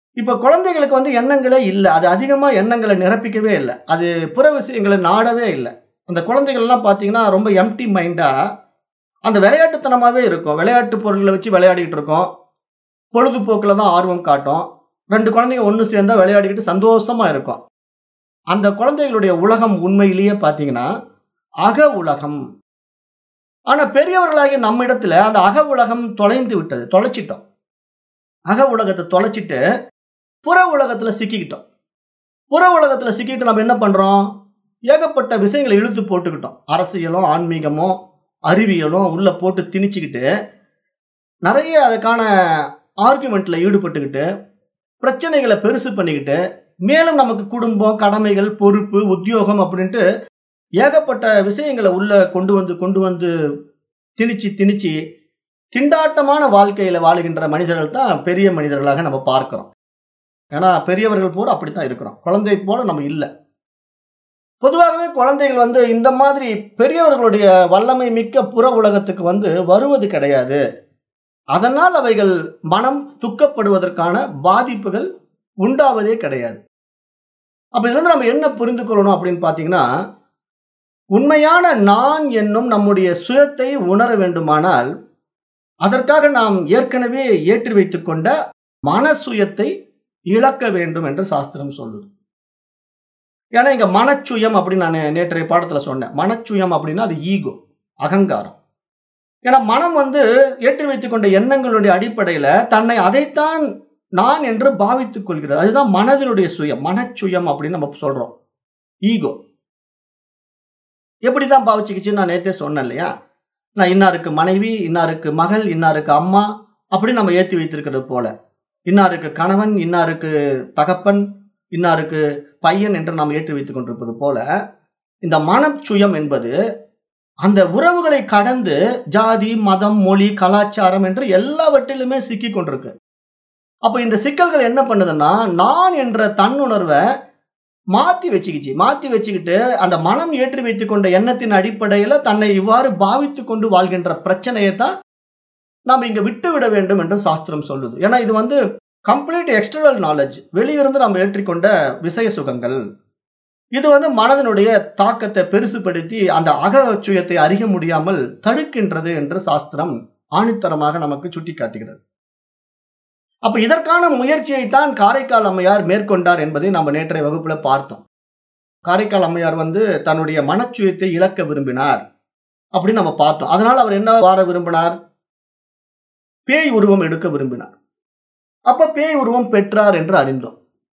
இப்ப குழந்தைகளுக்கு வந்து எண்ணங்களே இல்லை அது அதிகமா எண்ணங்களை நிரப்பிக்கவே இல்லை அது புற விஷயங்களை நாடவே இல்லை அந்த குழந்தைகள் எல்லாம் பாத்தீங்கன்னா ரொம்ப எம்டி மைண்டா அந்த விளையாட்டுத்தனமாவே இருக்கும் விளையாட்டு பொருட்களை வச்சு விளையாடிட்டு இருக்கோம் பொழுதுபோக்குல தான் ஆர்வம் காட்டும் ரெண்டு குழந்தைங்க ஒன்று சேர்ந்தா விளையாடிக்கிட்டு சந்தோஷமா இருக்கும் அந்த குழந்தைகளுடைய உலகம் உண்மையிலேயே பாத்தீங்கன்னா அக உலகம் ஆனா பெரியவர்களாகிய நம்ம இடத்துல அந்த அக உலகம் தொலைந்து விட்டது தொலைச்சிட்டோம் அக உலகத்தை தொலைச்சிட்டு புற உலகத்துல சிக்கிக்கிட்டோம் புற உலகத்துல சிக்கிட்டு நம்ம என்ன பண்றோம் ஏகப்பட்ட விஷயங்களை இழுத்து போட்டுக்கிட்டோம் அரசியலும் ஆன்மீகமும் அறிவியலும் உள்ள போட்டு திணிச்சுக்கிட்டு நிறைய அதுக்கான ஆர்குமெண்ட்ல ஈடுபட்டுக்கிட்டு பிரச்சனைகளை பெருசு பண்ணிக்கிட்டு மேலும் நமக்கு குடும்பம் கடமைகள் பொறுப்பு உத்தியோகம் அப்படின்ட்டு ஏகப்பட்ட விஷயங்களை உள்ள கொண்டு வந்து கொண்டு வந்து திணிச்சு திணிச்சு திண்டாட்டமான வாழ்க்கையில வாழுகின்ற மனிதர்கள் தான் பெரிய மனிதர்களாக நம்ம பார்க்கிறோம் ஏன்னா பெரியவர்கள் போல அப்படித்தான் இருக்கிறோம் குழந்தை போல நம்ம இல்லை பொதுவாகவே குழந்தைகள் வந்து இந்த மாதிரி பெரியவர்களுடைய வல்லமை மிக்க புற உலகத்துக்கு வந்து வருவது கிடையாது அதனால் அவைகள் மனம் துக்கப்படுவதற்கான பாதிப்புகள் உண்டாவதே கிடையாது அப்ப இதுல இருந்து நம்ம என்ன புரிந்து கொள்ளணும் அப்படின்னு பாத்தீங்கன்னா உண்மையான நான் என்னும் நம்முடைய சுயத்தை உணர வேண்டுமானால் அதற்காக நாம் ஏற்கனவே ஏற்றி வைத்துக் கொண்ட மன சுயத்தை இழக்க வேண்டும் என்று சாஸ்திரம் சொல்லுது ஏன்னா இங்க மனச்சுயம் அப்படின்னு நான் நேற்றைய பாடத்துல சொன்னேன் மனச்சுயம் அப்படின்னா அது ஈகோ அகங்காரம் ஏன்னா மனம் வந்து ஏற்றி வைத்துக் கொண்ட எண்ணங்களுடைய அடிப்படையில தன்னை அதைத்தான் நான் என்று பாவித்துக் கொள்கிறது அதுதான் மனதினுடைய சுயம் மனச்சுயம் அப்படின்னு நம்ம சொல்றோம் ஈகோ எப்படிதான் பாவிச்சுக்கிச்சுன்னு நான் நேத்தே சொன்னேன் இல்லையா நான் இன்னாருக்கு மனைவி இன்னாருக்கு மகள் இன்னாருக்கு அம்மா அப்படி நம்ம ஏத்தி வைத்திருக்கிறது போல இன்னாருக்கு கணவன் இன்னாருக்கு தகப்பன் இன்னாருக்கு பையன் என்று நாம் ஏற்றி வைத்துக் கொண்டிருப்பது போல இந்த மனச்சுயம் என்பது அந்த உறவுகளை கடந்து ஜாதி மதம் மொழி கலாச்சாரம் என்று எல்லாவற்றிலுமே சிக்கி கொண்டிருக்கு அப்ப இந்த சிக்கல்கள் என்ன பண்ணுதுன்னா நான் என்ற தன்னுணர்வை மாத்தி வச்சுக்கிச்சு மாத்தி வச்சுக்கிட்டு அந்த மனம் ஏற்றி வைத்துக் கொண்ட எண்ணத்தின் அடிப்படையில தன்னை இவ்வாறு பாவித்துக் கொண்டு வாழ்கின்ற பிரச்சனையை தான் நாம் இங்க விட்டு விட வேண்டும் என்று சாஸ்திரம் சொல்லுது ஏன்னா இது வந்து கம்ப்ளீட் எக்ஸ்டர்னல் நாலேஜ் வெளியிருந்து நாம் ஏற்றிக்கொண்ட விஷய சுகங்கள் இது வந்து மனதனுடைய தாக்கத்தை பெருசுபடுத்தி அந்த அக சுயத்தை அறிய முடியாமல் தடுக்கின்றது என்று சாஸ்திரம் ஆணித்தரமாக நமக்கு சுட்டி காட்டுகிறது அப்ப இதற்கான முயற்சியை தான் காரைக்கால் அம்மையார் மேற்கொண்டார் என்பதை நம்ம நேற்றைய வகுப்புல பார்த்தோம் காரைக்கால் அம்மையார் வந்து தன்னுடைய மனச்சுயத்தை இழக்க விரும்பினார் அப்படின்னு நம்ம பார்த்தோம் அதனால அவர் என்ன வார விரும்பினார் பேய் உருவம் எடுக்க விரும்பினார் அப்ப பேய் உருவம் பெற்றார் என்று அறிந்தோம்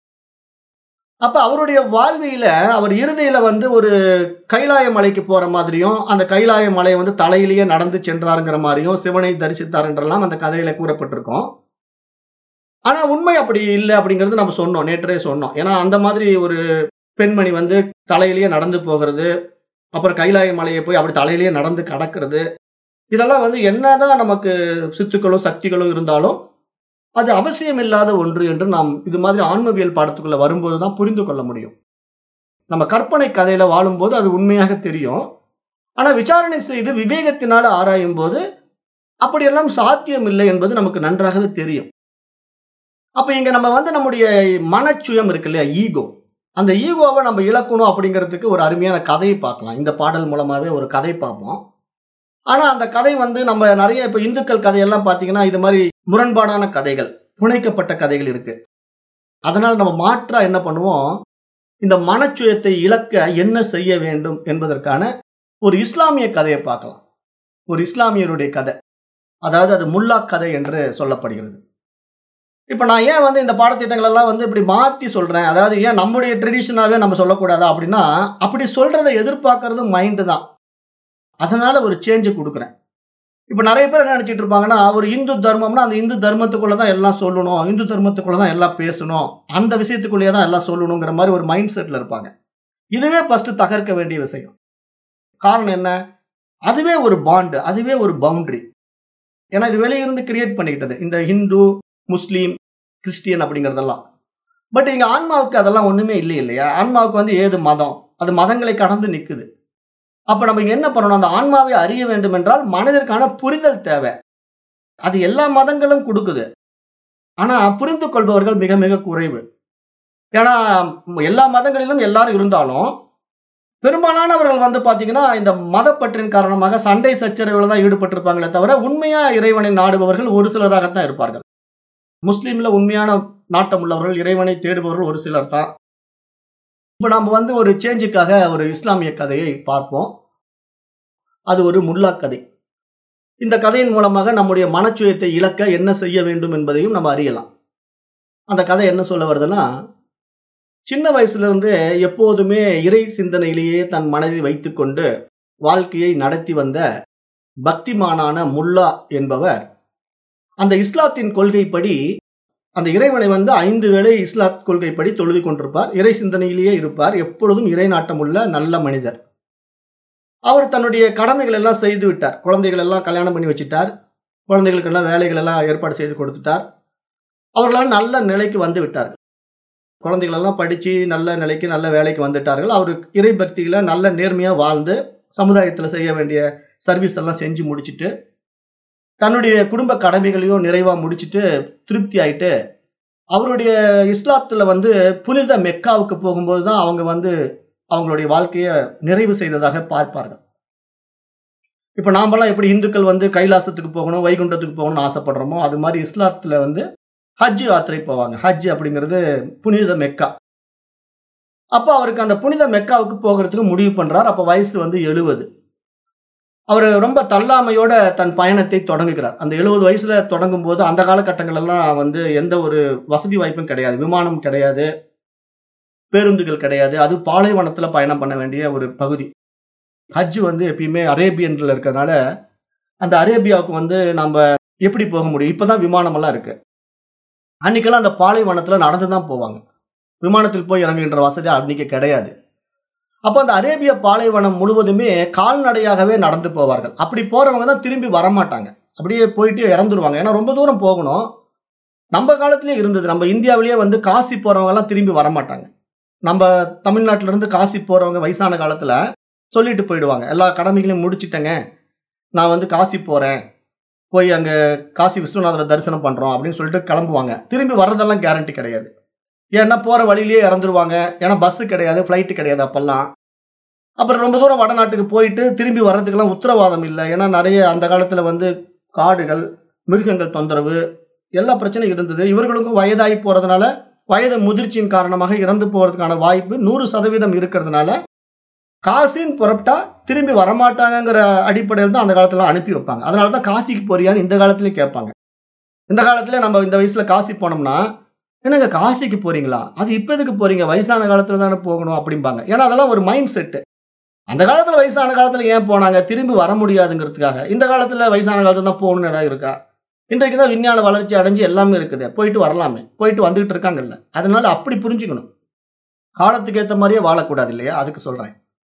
அப்ப அவருடைய வாழ்வியில அவர் இறுதியில வந்து ஒரு கைலாய மலைக்கு போற மாதிரியும் அந்த கைலாய மலையை வந்து தலையிலேயே நடந்து சென்றாருங்கிற மாதிரியும் சிவனை தரிசித்தார் என்றெல்லாம் அந்த கதையில கூறப்பட்டிருக்கோம் ஆனா உண்மை அப்படி இல்லை அப்படிங்கிறது நம்ம சொன்னோம் நேற்றே சொன்னோம் ஏன்னா அந்த மாதிரி ஒரு பெண்மணி வந்து தலையிலேயே நடந்து போகிறது அப்புறம் கைலாய மலையை போய் அப்படி தலையிலேயே நடந்து கடக்கிறது இதெல்லாம் வந்து என்னதான் நமக்கு சித்துக்களும் சக்திகளும் இருந்தாலும் அது அவசியம் இல்லாத ஒன்று என்று நாம் இது மாதிரி ஆன்மவியல் பாடத்துக்குள்ள வரும்போது தான் புரிந்து கொள்ள முடியும் நம்ம கற்பனை கதையில வாழும்போது அது உண்மையாக தெரியும் ஆனா விசாரணை செய்து விவேகத்தினால ஆராயும் போது அப்படியெல்லாம் சாத்தியம் இல்லை என்பது நமக்கு நன்றாகவே தெரியும் அப்ப இங்க நம்ம வந்து நம்முடைய மனச்சுயம் இருக்கு இல்லையா ஈகோ அந்த ஈகோவை நம்ம இழக்கணும் அப்படிங்கிறதுக்கு ஒரு அருமையான கதையை பார்க்கலாம் இந்த பாடல் மூலமாவே ஒரு கதை பார்ப்போம் ஆனா அந்த கதை வந்து நம்ம நிறைய இப்ப இந்துக்கள் கதையெல்லாம் பாத்தீங்கன்னா இது மாதிரி முரண்பாடான கதைகள் புனைக்கப்பட்ட கதைகள் இருக்கு அதனால நம்ம மாற்றா என்ன பண்ணுவோம் இந்த மனச்சுயத்தை இழக்க என்ன செய்ய வேண்டும் என்பதற்கான ஒரு இஸ்லாமிய கதையை பார்க்கலாம் ஒரு இஸ்லாமியருடைய கதை அதாவது அது முல்லா கதை என்று சொல்லப்படுகிறது இப்ப நான் ஏன் வந்து இந்த பாடத்திட்டங்கள் எல்லாம் வந்து இப்படி மாத்தி சொல்றேன் அதாவது ஏன் நம்முடைய ட்ரெடிஷனாவே நம்ம சொல்லக்கூடாதா அப்படின்னா அப்படி சொல்றதை எதிர்பார்க்கறது மைண்டு தான் அதனால ஒரு சேஞ்சு கொடுக்குறேன் இப்ப நிறைய பேர் என்ன நினைச்சிட்டு இருப்பாங்கன்னா ஒரு இந்து தர்மம்னா அந்த இந்து தர்மத்துக்குள்ளதான் எல்லாம் சொல்லணும் இந்து தர்மத்துக்குள்ளதான் எல்லாம் பேசணும் அந்த விஷயத்துக்குள்ளேயே தான் எல்லாம் சொல்லணுங்கிற மாதிரி ஒரு மைண்ட் செட்ல இருப்பாங்க இதுவே ஃபர்ஸ்ட் தகர்க்க வேண்டிய விஷயம் காரணம் என்ன அதுவே ஒரு பாண்டு அதுவே ஒரு பவுண்டரி ஏன்னா இது வெளியிருந்து கிரியேட் பண்ணிக்கிட்டது இந்த ஹிந்து முஸ்லீம் கிறிஸ்டியன் அப்படிங்கிறதெல்லாம் பட் இங்க ஆன்மாவுக்கு அதெல்லாம் ஒண்ணுமே இல்லை இல்லையா ஆன்மாவுக்கு வந்து ஏது மதம் அது மதங்களை கடந்து நிக்குது அப்ப நம்ம இங்க என்ன பண்ணணும் அந்த ஆன்மாவை அறிய வேண்டும் என்றால் மனதிற்கான புரிதல் தேவை அது எல்லா மதங்களும் கொடுக்குது ஆனா புரிந்து கொள்பவர்கள் மிக மிக குறைவு ஏன்னா எல்லா மதங்களிலும் எல்லாரும் இருந்தாலும் பெரும்பாலானவர்கள் வந்து பாத்தீங்கன்னா இந்த மதப்பற்றின் காரணமாக சண்டை சச்சரவுல தான் ஈடுபட்டிருப்பாங்களே தவிர உண்மையா இறைவனை நாடுபவர்கள் ஒரு சிலராகத்தான் இருப்பார்கள் முஸ்லீம்ல உண்மையான நாட்டம் உள்ளவர்கள் இறைவனை தேடுபவர்கள் ஒரு சிலர் தான் இப்ப நம்ம வந்து ஒரு சேஞ்சுக்காக ஒரு இஸ்லாமிய கதையை பார்ப்போம் அது ஒரு முல்லா கதை இந்த கதையின் மூலமாக நம்முடைய மனச்சுயத்தை இழக்க என்ன செய்ய வேண்டும் என்பதையும் நம்ம அறியலாம் அந்த கதை என்ன சொல்ல வருதுன்னா சின்ன வயசுல இருந்து எப்போதுமே இறை சிந்தனையிலேயே தன் மனதை வைத்துக்கொண்டு வாழ்க்கையை நடத்தி வந்த பக்திமானான முல்லா என்பவர் அந்த இஸ்லாத்தின் கொள்கைப்படி அந்த இறைவனை வந்து ஐந்து வேளை இஸ்லாத் கொள்கைப்படி தொழுது கொண்டிருப்பார் இறை சிந்தனையிலேயே இருப்பார் எப்பொழுதும் இறை நாட்டம் உள்ள நல்ல மனிதர் அவர் தன்னுடைய கடமைகள் எல்லாம் செய்து விட்டார் குழந்தைகள் எல்லாம் கல்யாணம் பண்ணி வச்சுட்டார் குழந்தைகளுக்கு எல்லாம் வேலைகள் எல்லாம் ஏற்பாடு செய்து கொடுத்துட்டார் அவர்களால் நல்ல நிலைக்கு வந்து விட்டார்கள் குழந்தைகள் எல்லாம் படிச்சு நல்ல நிலைக்கு நல்ல வேலைக்கு வந்துட்டார்கள் அவர் இறை பக்தியில நல்ல நேர்மையா வாழ்ந்து சமுதாயத்துல செய்ய வேண்டிய சர்வீஸ் எல்லாம் செஞ்சு முடிச்சுட்டு தன்னுடைய குடும்ப கடமைகளையும் நிறைவா முடிச்சுட்டு திருப்தி ஆயிட்டு அவருடைய இஸ்லாத்துல வந்து புனித மெக்காவுக்கு போகும்போது தான் அவங்க வந்து அவங்களுடைய வாழ்க்கைய நிறைவு செய்ததாக பார்ப்பார்கள் இப்ப நாமெல்லாம் எப்படி இந்துக்கள் வந்து கைலாசத்துக்கு போகணும் வைகுண்டத்துக்கு போகணும்னு ஆசைப்படுறோமோ அது மாதிரி இஸ்லாத்துல வந்து ஹஜ் யாத்திரை போவாங்க ஹஜ் அப்படிங்கிறது புனித மெக்கா அப்ப அவருக்கு அந்த புனித மெக்காவுக்கு போகிறதுக்கு முடிவு பண்றார் அப்ப வயசு வந்து எழுபது அவர் ரொம்ப தள்ளாமையோட தன் பயணத்தை தொடங்குகிறார் அந்த எழுபது வயசுல தொடங்கும் போது அந்த காலகட்டங்கள் எல்லாம் வந்து எந்த ஒரு வசதி வாய்ப்பும் கிடையாது விமானம் கிடையாது பேருந்துகள் கிடையாது அது பாலைவனத்துல பயணம் பண்ண வேண்டிய ஒரு பகுதி ஹஜ் வந்து எப்பயுமே அரேபியன்ல இருக்கிறதுனால அந்த அரேபியாவுக்கு வந்து நம்ம எப்படி போக முடியும் இப்பதான் விமானம் எல்லாம் இருக்கு அன்னைக்கெல்லாம் அந்த பாலைவனத்துல நடந்து தான் போவாங்க விமானத்தில் போய் இறங்குகின்ற வசதி அன்னைக்கு கிடையாது அப்போ அந்த அரேபிய பாலைவனம் முழுவதுமே கால்நடையாகவே நடந்து போவார்கள் அப்படி போறவங்க தான் திரும்பி வரமாட்டாங்க அப்படியே போயிட்டு இறந்துருவாங்க ஏன்னா ரொம்ப தூரம் போகணும் நம்ம காலத்திலேயே இருந்தது நம்ம இந்தியாவிலேயே வந்து காசி போறவங்க எல்லாம் திரும்பி வரமாட்டாங்க நம்ம தமிழ்நாட்டுல இருந்து காசி போறவங்க வயசான காலத்துல சொல்லிட்டு போயிடுவாங்க எல்லா கடமைகளையும் முடிச்சிட்டேங்க நான் வந்து காசி போறேன் போய் அங்க காசி விஸ்வநாதரை தரிசனம் பண்றோம் அப்படின்னு சொல்லிட்டு கிளம்புவாங்க திரும்பி வர்றதெல்லாம் கேரண்டி கிடையாது ஏன்னா போற வழியிலேயே இறந்துருவாங்க ஏன்னா பஸ் கிடையாது ஃப்ளைட்டு கிடையாது அப்பெல்லாம் அப்புறம் ரொம்ப தூரம் வடநாட்டுக்கு போயிட்டு திரும்பி வர்றதுக்கெல்லாம் உத்தரவாதம் இல்லை ஏன்னா நிறைய அந்த காலத்துல வந்து காடுகள் மிருகங்கள் தொந்தரவு எல்லா பிரச்சனையும் இருந்தது இவர்களுக்கும் வயதாகி போறதுனால வயது முதிர்ச்சியின் காரணமாக இறந்து போறதுக்கான வாய்ப்பு நூறு சதவீதம் இருக்கிறதுனால காசின்னு புறப்பட்டா திரும்பி வரமாட்டாங்கங்கிற அடிப்படையில் தான் அந்த காலத்துல அனுப்பி வைப்பாங்க அதனால தான் காசிக்கு போறியான்னு இந்த காலத்துலயும் கேட்பாங்க இந்த காலத்துல நம்ம இந்த வயசுல காசி போனோம்னா என்னங்க காசிக்கு போறீங்களா அது இப்ப எதுக்கு போறீங்க வயசான காலத்துல தானே போகணும் அப்படிம்பாங்க ஏன்னா அதெல்லாம் ஒரு மைண்ட் செட் அந்த காலத்துல வயசான காலத்துல ஏன் போனாங்க திரும்பி வர முடியாதுங்கிறதுக்காக இந்த காலத்துல வயசான காலத்துல தான் போகணும்னு ஏதாவது இருக்கா இன்றைக்கு தான் விஞ்ஞான வளர்ச்சி அடைஞ்சு எல்லாமே இருக்குது போயிட்டு வரலாமே போயிட்டு வந்துகிட்டு இருக்காங்கல்ல அதனால அப்படி புரிஞ்சுக்கணும் காலத்துக்கு ஏற்ற மாதிரியே வாழக்கூடாது இல்லையா அதுக்கு சொல்றேன்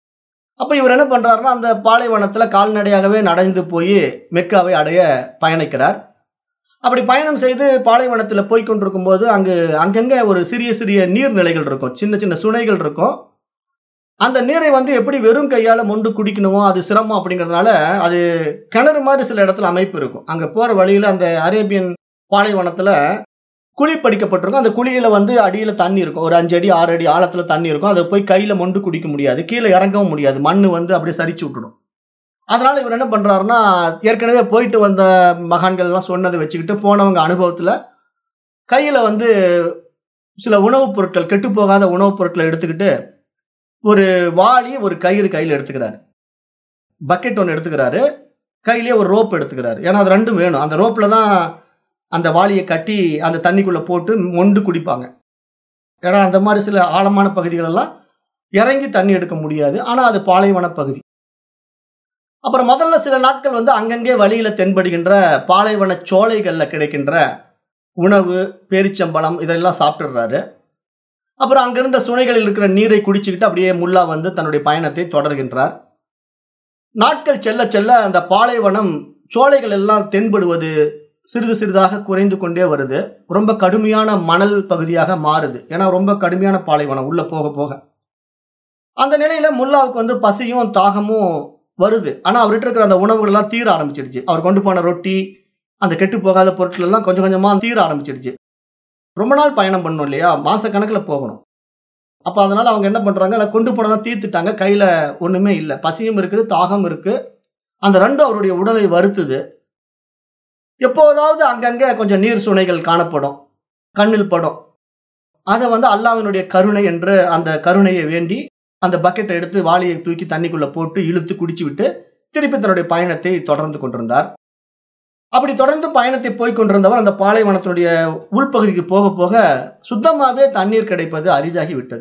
அப்ப இவர் என்ன பண்றாருன்னா அந்த பாலைவனத்துல கால்நடையாகவே நடந்து போய் மெக்காவை அடைய பயணிக்கிறார் அப்படி பயணம் செய்து பாலைவனத்துல போய் கொண்டிருக்கும் போது அங்கு அங்கங்க ஒரு சிறிய சிறிய நீர்நிலைகள் இருக்கும் சின்ன சின்ன சுனைகள் இருக்கும் அந்த நீரை வந்து எப்படி வெறும் கையால மொண்டு குடிக்கணுமோ அது சிரமம் அப்படிங்கிறதுனால அது கிணறு மாதிரி சில இடத்துல அமைப்பு இருக்கும் அங்க போற வழியில அந்த அரேபியன் பாலைவனத்துல குழி படிக்கப்பட்டிருக்கும் அந்த குழியில வந்து அடியில தண்ணி இருக்கும் ஒரு அஞ்சு அடி ஆறு அடி ஆழத்துல தண்ணி இருக்கும் அதை போய் கையில மொண்டு குடிக்க முடியாது கீழே இறங்கவும் முடியாது மண்ணு வந்து அப்படியே சரிச்சு விட்டுடும் அதனால இவர் என்ன பண்றாருன்னா ஏற்கனவே போயிட்டு வந்த மகான்கள் எல்லாம் சொன்னதை வச்சுக்கிட்டு போனவங்க அனுபவத்துல கையில வந்து சில உணவுப் பொருட்கள் கெட்டு போகாத உணவுப் பொருட்களை எடுத்துக்கிட்டு ஒரு வாளி ஒரு கயிறு கையில எடுத்துக்கிறாரு பக்கெட் ஒன்று எடுத்துக்கிறாரு கையிலேயே ஒரு ரோப் எடுத்துக்கிறாரு ஏன்னா அது ரெண்டும் வேணும் அந்த ரோப்ல தான் அந்த வாளியை கட்டி அந்த தண்ணிக்குள்ள போட்டு மொண்டு குடிப்பாங்க ஏன்னா அந்த மாதிரி சில ஆழமான பகுதிகள் எல்லாம் இறங்கி தண்ணி எடுக்க முடியாது ஆனா அது பாலைவன பகுதி அப்புறம் முதல்ல சில நாட்கள் வந்து அங்கங்கே வழியில தென்படுகின்ற பாலைவன சோலைகள்ல கிடைக்கின்ற உணவு பேரிச்சம்பழம் இதெல்லாம் சாப்பிட்டுடுறாரு அப்புறம் அங்கிருந்த சுனைகளில் இருக்கிற நீரை குடிச்சுக்கிட்டு அப்படியே முல்லா வந்து தன்னுடைய பயணத்தை தொடர்கின்றார் நாட்கள் செல்ல செல்ல அந்த பாலைவனம் சோலைகள் எல்லாம் தென்படுவது சிறிது சிறிதாக குறைந்து கொண்டே வருது ரொம்ப கடுமையான மணல் பகுதியாக மாறுது ஏன்னா ரொம்ப கடுமையான பாலைவனம் உள்ள போக போக அந்த நிலையில முல்லாவுக்கு வந்து பசியும் தாகமும் வருது ஆனா அவர்கிட்ட இருக்கிற அந்த உணவுகள் எல்லாம் தீர ஆரம்பிச்சிடுச்சு அவர் கொண்டு போன ரொட்டி அந்த கெட்டு போகாத பொருட்கள் எல்லாம் கொஞ்சம் கொஞ்சமா தீர ஆரம்பிச்சிடுச்சு ரொம்ப நாள் பயணம் பண்ணணும் இல்லையா மாச கணக்குல போகணும் அப்ப அதனால அவங்க என்ன பண்றாங்க அதை கொண்டு போனதான் தீர்த்துட்டாங்க கையில ஒண்ணுமே இல்லை பசியும் இருக்குது தாகம் இருக்கு அந்த ரெண்டும் அவருடைய உடலை வருத்துது எப்போதாவது அங்கங்க கொஞ்சம் நீர் சுனைகள் காணப்படும் கண்ணில் படும் அதை வந்து அல்லாவினுடைய கருணை என்று அந்த கருணையை வேண்டி அந்த பக்கெட்டை எடுத்து வாளியை தூக்கி தண்ணிக்குள்ள போட்டு இழுத்து குடிச்சு விட்டு திருப்பி தன்னுடைய பயணத்தை தொடர்ந்து கொண்டிருந்தார் அப்படி தொடர்ந்து பயணத்தை போய் கொண்டிருந்தவர் அந்த பாலைவனத்தினுடைய உள்பகுதிக்கு போக போக சுத்தமாவே தண்ணீர் கிடைப்பது அரிதாகி விட்டது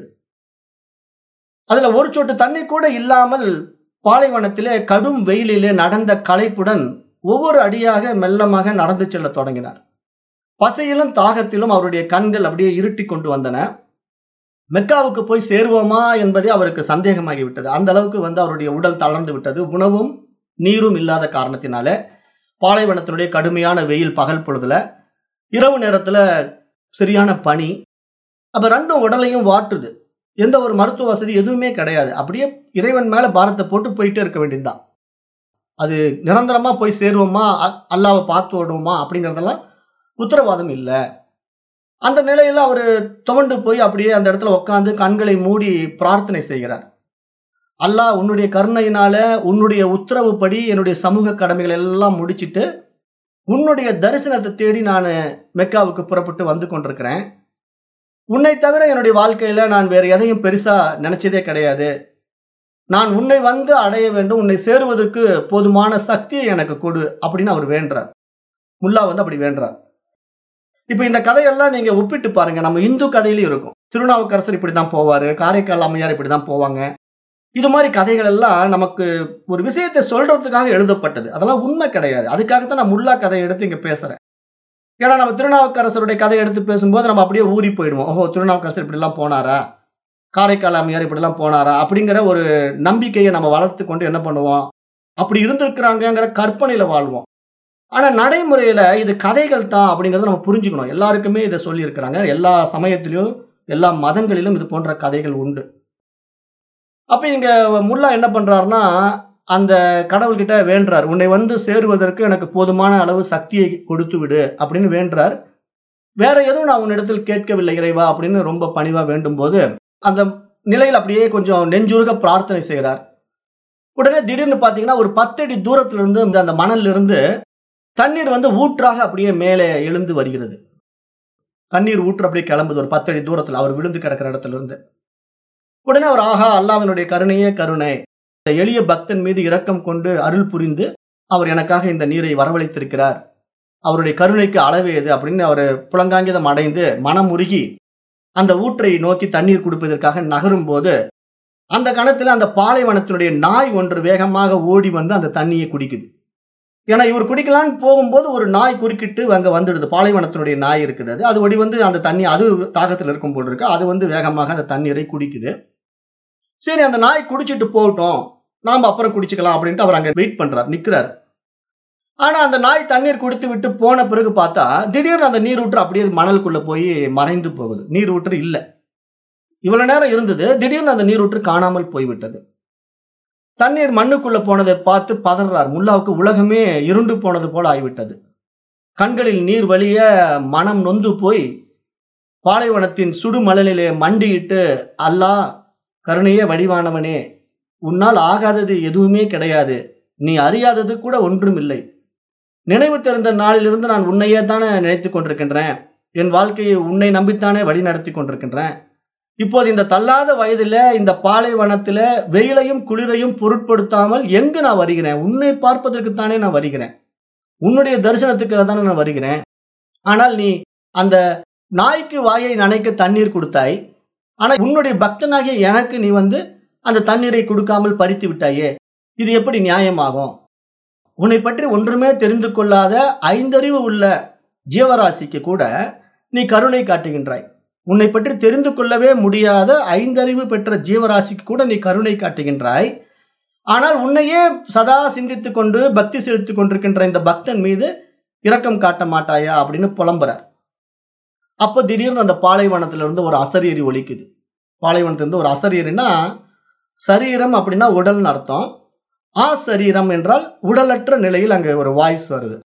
அதுல ஒரு சொட்டு தண்ணி கூட இல்லாமல் பாலைவனத்திலே கடும் வெயிலிலே நடந்த களைப்புடன் ஒவ்வொரு அடியாக மெல்லமாக நடந்து செல்ல தொடங்கினார் பசையிலும் தாகத்திலும் அவருடைய கண்கள் அப்படியே இருட்டி கொண்டு வந்தன மெக்காவுக்கு போய் சேருவோமா என்பதே அவருக்கு சந்தேகமாகி விட்டது அந்த அளவுக்கு வந்து அவருடைய உடல் தளர்ந்து விட்டது உணவும் நீரும் இல்லாத காரணத்தினால பாலைவனத்தினுடைய கடுமையான வெயில் பகல் பொழுதுல இரவு நேரத்துல சரியான பனி அப்ப ரெண்டும் உடலையும் வாட்டுது எந்த ஒரு மருத்துவ வசதி எதுவுமே கிடையாது அப்படியே இறைவன் மேல பாரத்தை போட்டு போயிட்டே இருக்க வேண்டியதுதான் அது நிரந்தரமா போய் சேருவோமா அ- அல்லாவை பார்த்து விடுவோமா அப்படிங்கறதெல்லாம் உத்தரவாதம் இல்லை அந்த நிலையில அவரு துவண்டு போய் அப்படியே அந்த இடத்துல உட்கார்ந்து கண்களை மூடி பிரார்த்தனை செய்கிறார் அல்லாஹ் உன்னுடைய கருணையினால உன்னுடைய உத்தரவுப்படி என்னுடைய சமூக கடமைகள் எல்லாம் முடிச்சிட்டு உன்னுடைய தரிசனத்தை தேடி நான் மெக்காவுக்கு புறப்பட்டு வந்து கொண்டிருக்கிறேன் உன்னை தவிர என்னுடைய வாழ்க்கையில நான் வேற எதையும் பெருசா நினைச்சதே கிடையாது நான் உன்னை வந்து அடைய வேண்டும் உன்னை சேருவதற்கு போதுமான சக்தியை எனக்கு கொடு அப்படின்னு அவர் வேண்டுறார் முல்லா வந்து அப்படி வேண்டுறார் இப்ப இந்த கதையெல்லாம் நீங்க ஒப்பிட்டு பாருங்க நம்ம இந்து கதையிலயும் இருக்கும் திருநாவுக்கரசர் இப்படிதான் போவாரு காரைக்கால் அம்மையார் இப்படிதான் போவாங்க இது மாதிரி கதைகள் எல்லாம் நமக்கு ஒரு விஷயத்தை சொல்றதுக்காக எழுதப்பட்டது அதெல்லாம் உண்மை கிடையாது அதுக்காகத்தான் நான் முல்லா கதையை எடுத்து இங்க பேசுறேன் ஏன்னா நம்ம திருநாவுக்கரசருடைய கதையை எடுத்து பேசும்போது நம்ம அப்படியே ஊறி போயிடுவோம் ஓஹோ திருநாவுக்கரசர் இப்படி எல்லாம் போனாரா காரைக்கால் அம்மையார் இப்படி எல்லாம் போனாரா அப்படிங்கிற ஒரு நம்பிக்கையை நம்ம வளர்த்து கொண்டு என்ன பண்ணுவோம் அப்படி இருந்திருக்கிறாங்கங்கிற கற்பனையில வாழ்வோம் ஆனா நடைமுறையில இது கதைகள் தான் அப்படிங்கறத நம்ம புரிஞ்சுக்கணும் எல்லாருக்குமே இதை சொல்லியிருக்கிறாங்க எல்லா சமயத்திலும் எல்லா மதங்களிலும் இது போன்ற கதைகள் உண்டு அப்ப இங்க முல்லா என்ன பண்றாருன்னா அந்த கடவுள்கிட்ட வேண்டுறார் உன்னை வந்து சேருவதற்கு எனக்கு போதுமான அளவு சக்தியை கொடுத்து விடு அப்படின்னு வேண்டுறார் வேற எதுவும் நான் உன்னிடத்தில் கேட்கவில்லை இறைவா அப்படின்னு ரொம்ப பணிவா வேண்டும் போது அந்த நிலையில் அப்படியே கொஞ்சம் நெஞ்சுருக பிரார்த்தனை செய்கிறார் உடனே திடீர்னு பாத்தீங்கன்னா ஒரு பத்தடி தூரத்துல இருந்து இந்த அந்த மணல்ல இருந்து தண்ணீர் வந்து ஊற்றாக அப்படியே மேலே எழுந்து வருகிறது தண்ணீர் ஊற்று அப்படியே கிளம்புது ஒரு பத்தடி தூரத்துல அவர் விழுந்து கிடக்கிற இடத்துல இருந்து உடனே அவர் ஆஹா அல்லாவினுடைய கருணையே கருணை இந்த எளிய பக்தன் மீது இரக்கம் கொண்டு அருள் புரிந்து அவர் எனக்காக இந்த நீரை வரவழைத்திருக்கிறார் அவருடைய கருணைக்கு அளவேது அப்படின்னு அவர் புலங்காங்கிதம் அடைந்து மனம் உருகி அந்த ஊற்றை நோக்கி தண்ணீர் கொடுப்பதற்காக நகரும் போது அந்த கணத்துல அந்த பாலைவனத்தினுடைய நாய் ஒன்று வேகமாக ஓடி வந்து அந்த தண்ணியை குடிக்குது ஏன்னா இவர் குடிக்கலான்னு போகும்போது ஒரு நாய் குறுக்கிட்டு அங்க வந்துடுது பாலைவனத்தினுடைய நாய் இருக்குது அது அது ஓடி வந்து அந்த தண்ணி அது தாகத்துல இருக்கும் போல் இருக்கு அது வந்து வேகமாக அந்த தண்ணீரை குடிக்குது சரி அந்த நாய் குடிச்சிட்டு போகட்டும் நாம அப்புறம் குடிச்சுக்கலாம் அப்படின்ட்டு அவர் அங்க வெயிட் பண்றார் நிக்கிறார் ஆனா அந்த நாய் தண்ணீர் குடித்து விட்டு போன பிறகு பார்த்தா திடீர்னு அந்த நீர் ஊற்று அப்படியே மணலுக்குள்ள போய் மறைந்து போகுது நீர் ஊற்று இல்ல இவ்வளவு நேரம் இருந்தது திடீர்னு அந்த நீர் ஊற்று காணாமல் போய்விட்டது தண்ணீர் மண்ணுக்குள்ள போனதை பார்த்து பதறார் முல்லாவுக்கு உலகமே இருண்டு போனது போல ஆகிவிட்டது கண்களில் நீர் வழிய மனம் நொந்து போய் பாலைவனத்தின் சுடுமணலிலே மண்டியிட்டு அல்லாஹ் கருணையே வடிவானவனே உன்னால் ஆகாதது எதுவுமே கிடையாது நீ அறியாதது கூட ஒன்றும் இல்லை நினைவு தெரிந்த நாளிலிருந்து நான் உன்னையே தானே நினைத்துக் கொண்டிருக்கின்றேன் என் வாழ்க்கையை உன்னை நம்பித்தானே வழி நடத்தி கொண்டிருக்கின்றேன் இப்போது இந்த தள்ளாத வயதுல இந்த பாலைவனத்துல வெயிலையும் குளிரையும் பொருட்படுத்தாமல் எங்கு நான் வருகிறேன் உன்னை பார்ப்பதற்குத்தானே நான் வருகிறேன் உன்னுடைய தரிசனத்துக்காக தானே நான் வருகிறேன் ஆனால் நீ அந்த நாய்க்கு வாயை நனைக்க தண்ணீர் கொடுத்தாய் ஆனா உன்னுடைய பக்தனாகிய எனக்கு நீ வந்து அந்த தண்ணீரை கொடுக்காமல் பறித்து விட்டாயே இது எப்படி நியாயமாகும் உன்னை பற்றி ஒன்றுமே தெரிந்து கொள்ளாத ஐந்தறிவு உள்ள ஜீவராசிக்கு கூட நீ கருணை காட்டுகின்றாய் உன்னை பற்றி தெரிந்து கொள்ளவே முடியாத ஐந்தறிவு பெற்ற ஜீவராசிக்கு கூட நீ கருணை காட்டுகின்றாய் ஆனால் உன்னையே சதா சிந்தித்துக் கொண்டு பக்தி செலுத்திக் கொண்டிருக்கின்ற இந்த பக்தன் மீது இரக்கம் காட்ட மாட்டாயா அப்படின்னு புலம்புறார் அப்ப திடீர்னு அந்த பாலைவனத்துல இருந்து ஒரு அசரீரி ஒலிக்குது பாலைவனத்துல இருந்து ஒரு அசரீரினா சரீரம் அப்படின்னா உடல்னு அர்த்தம் ஆ சரீரம் என்றால் உடலற்ற நிலையில் அங்க ஒரு வாய்ஸ் வருது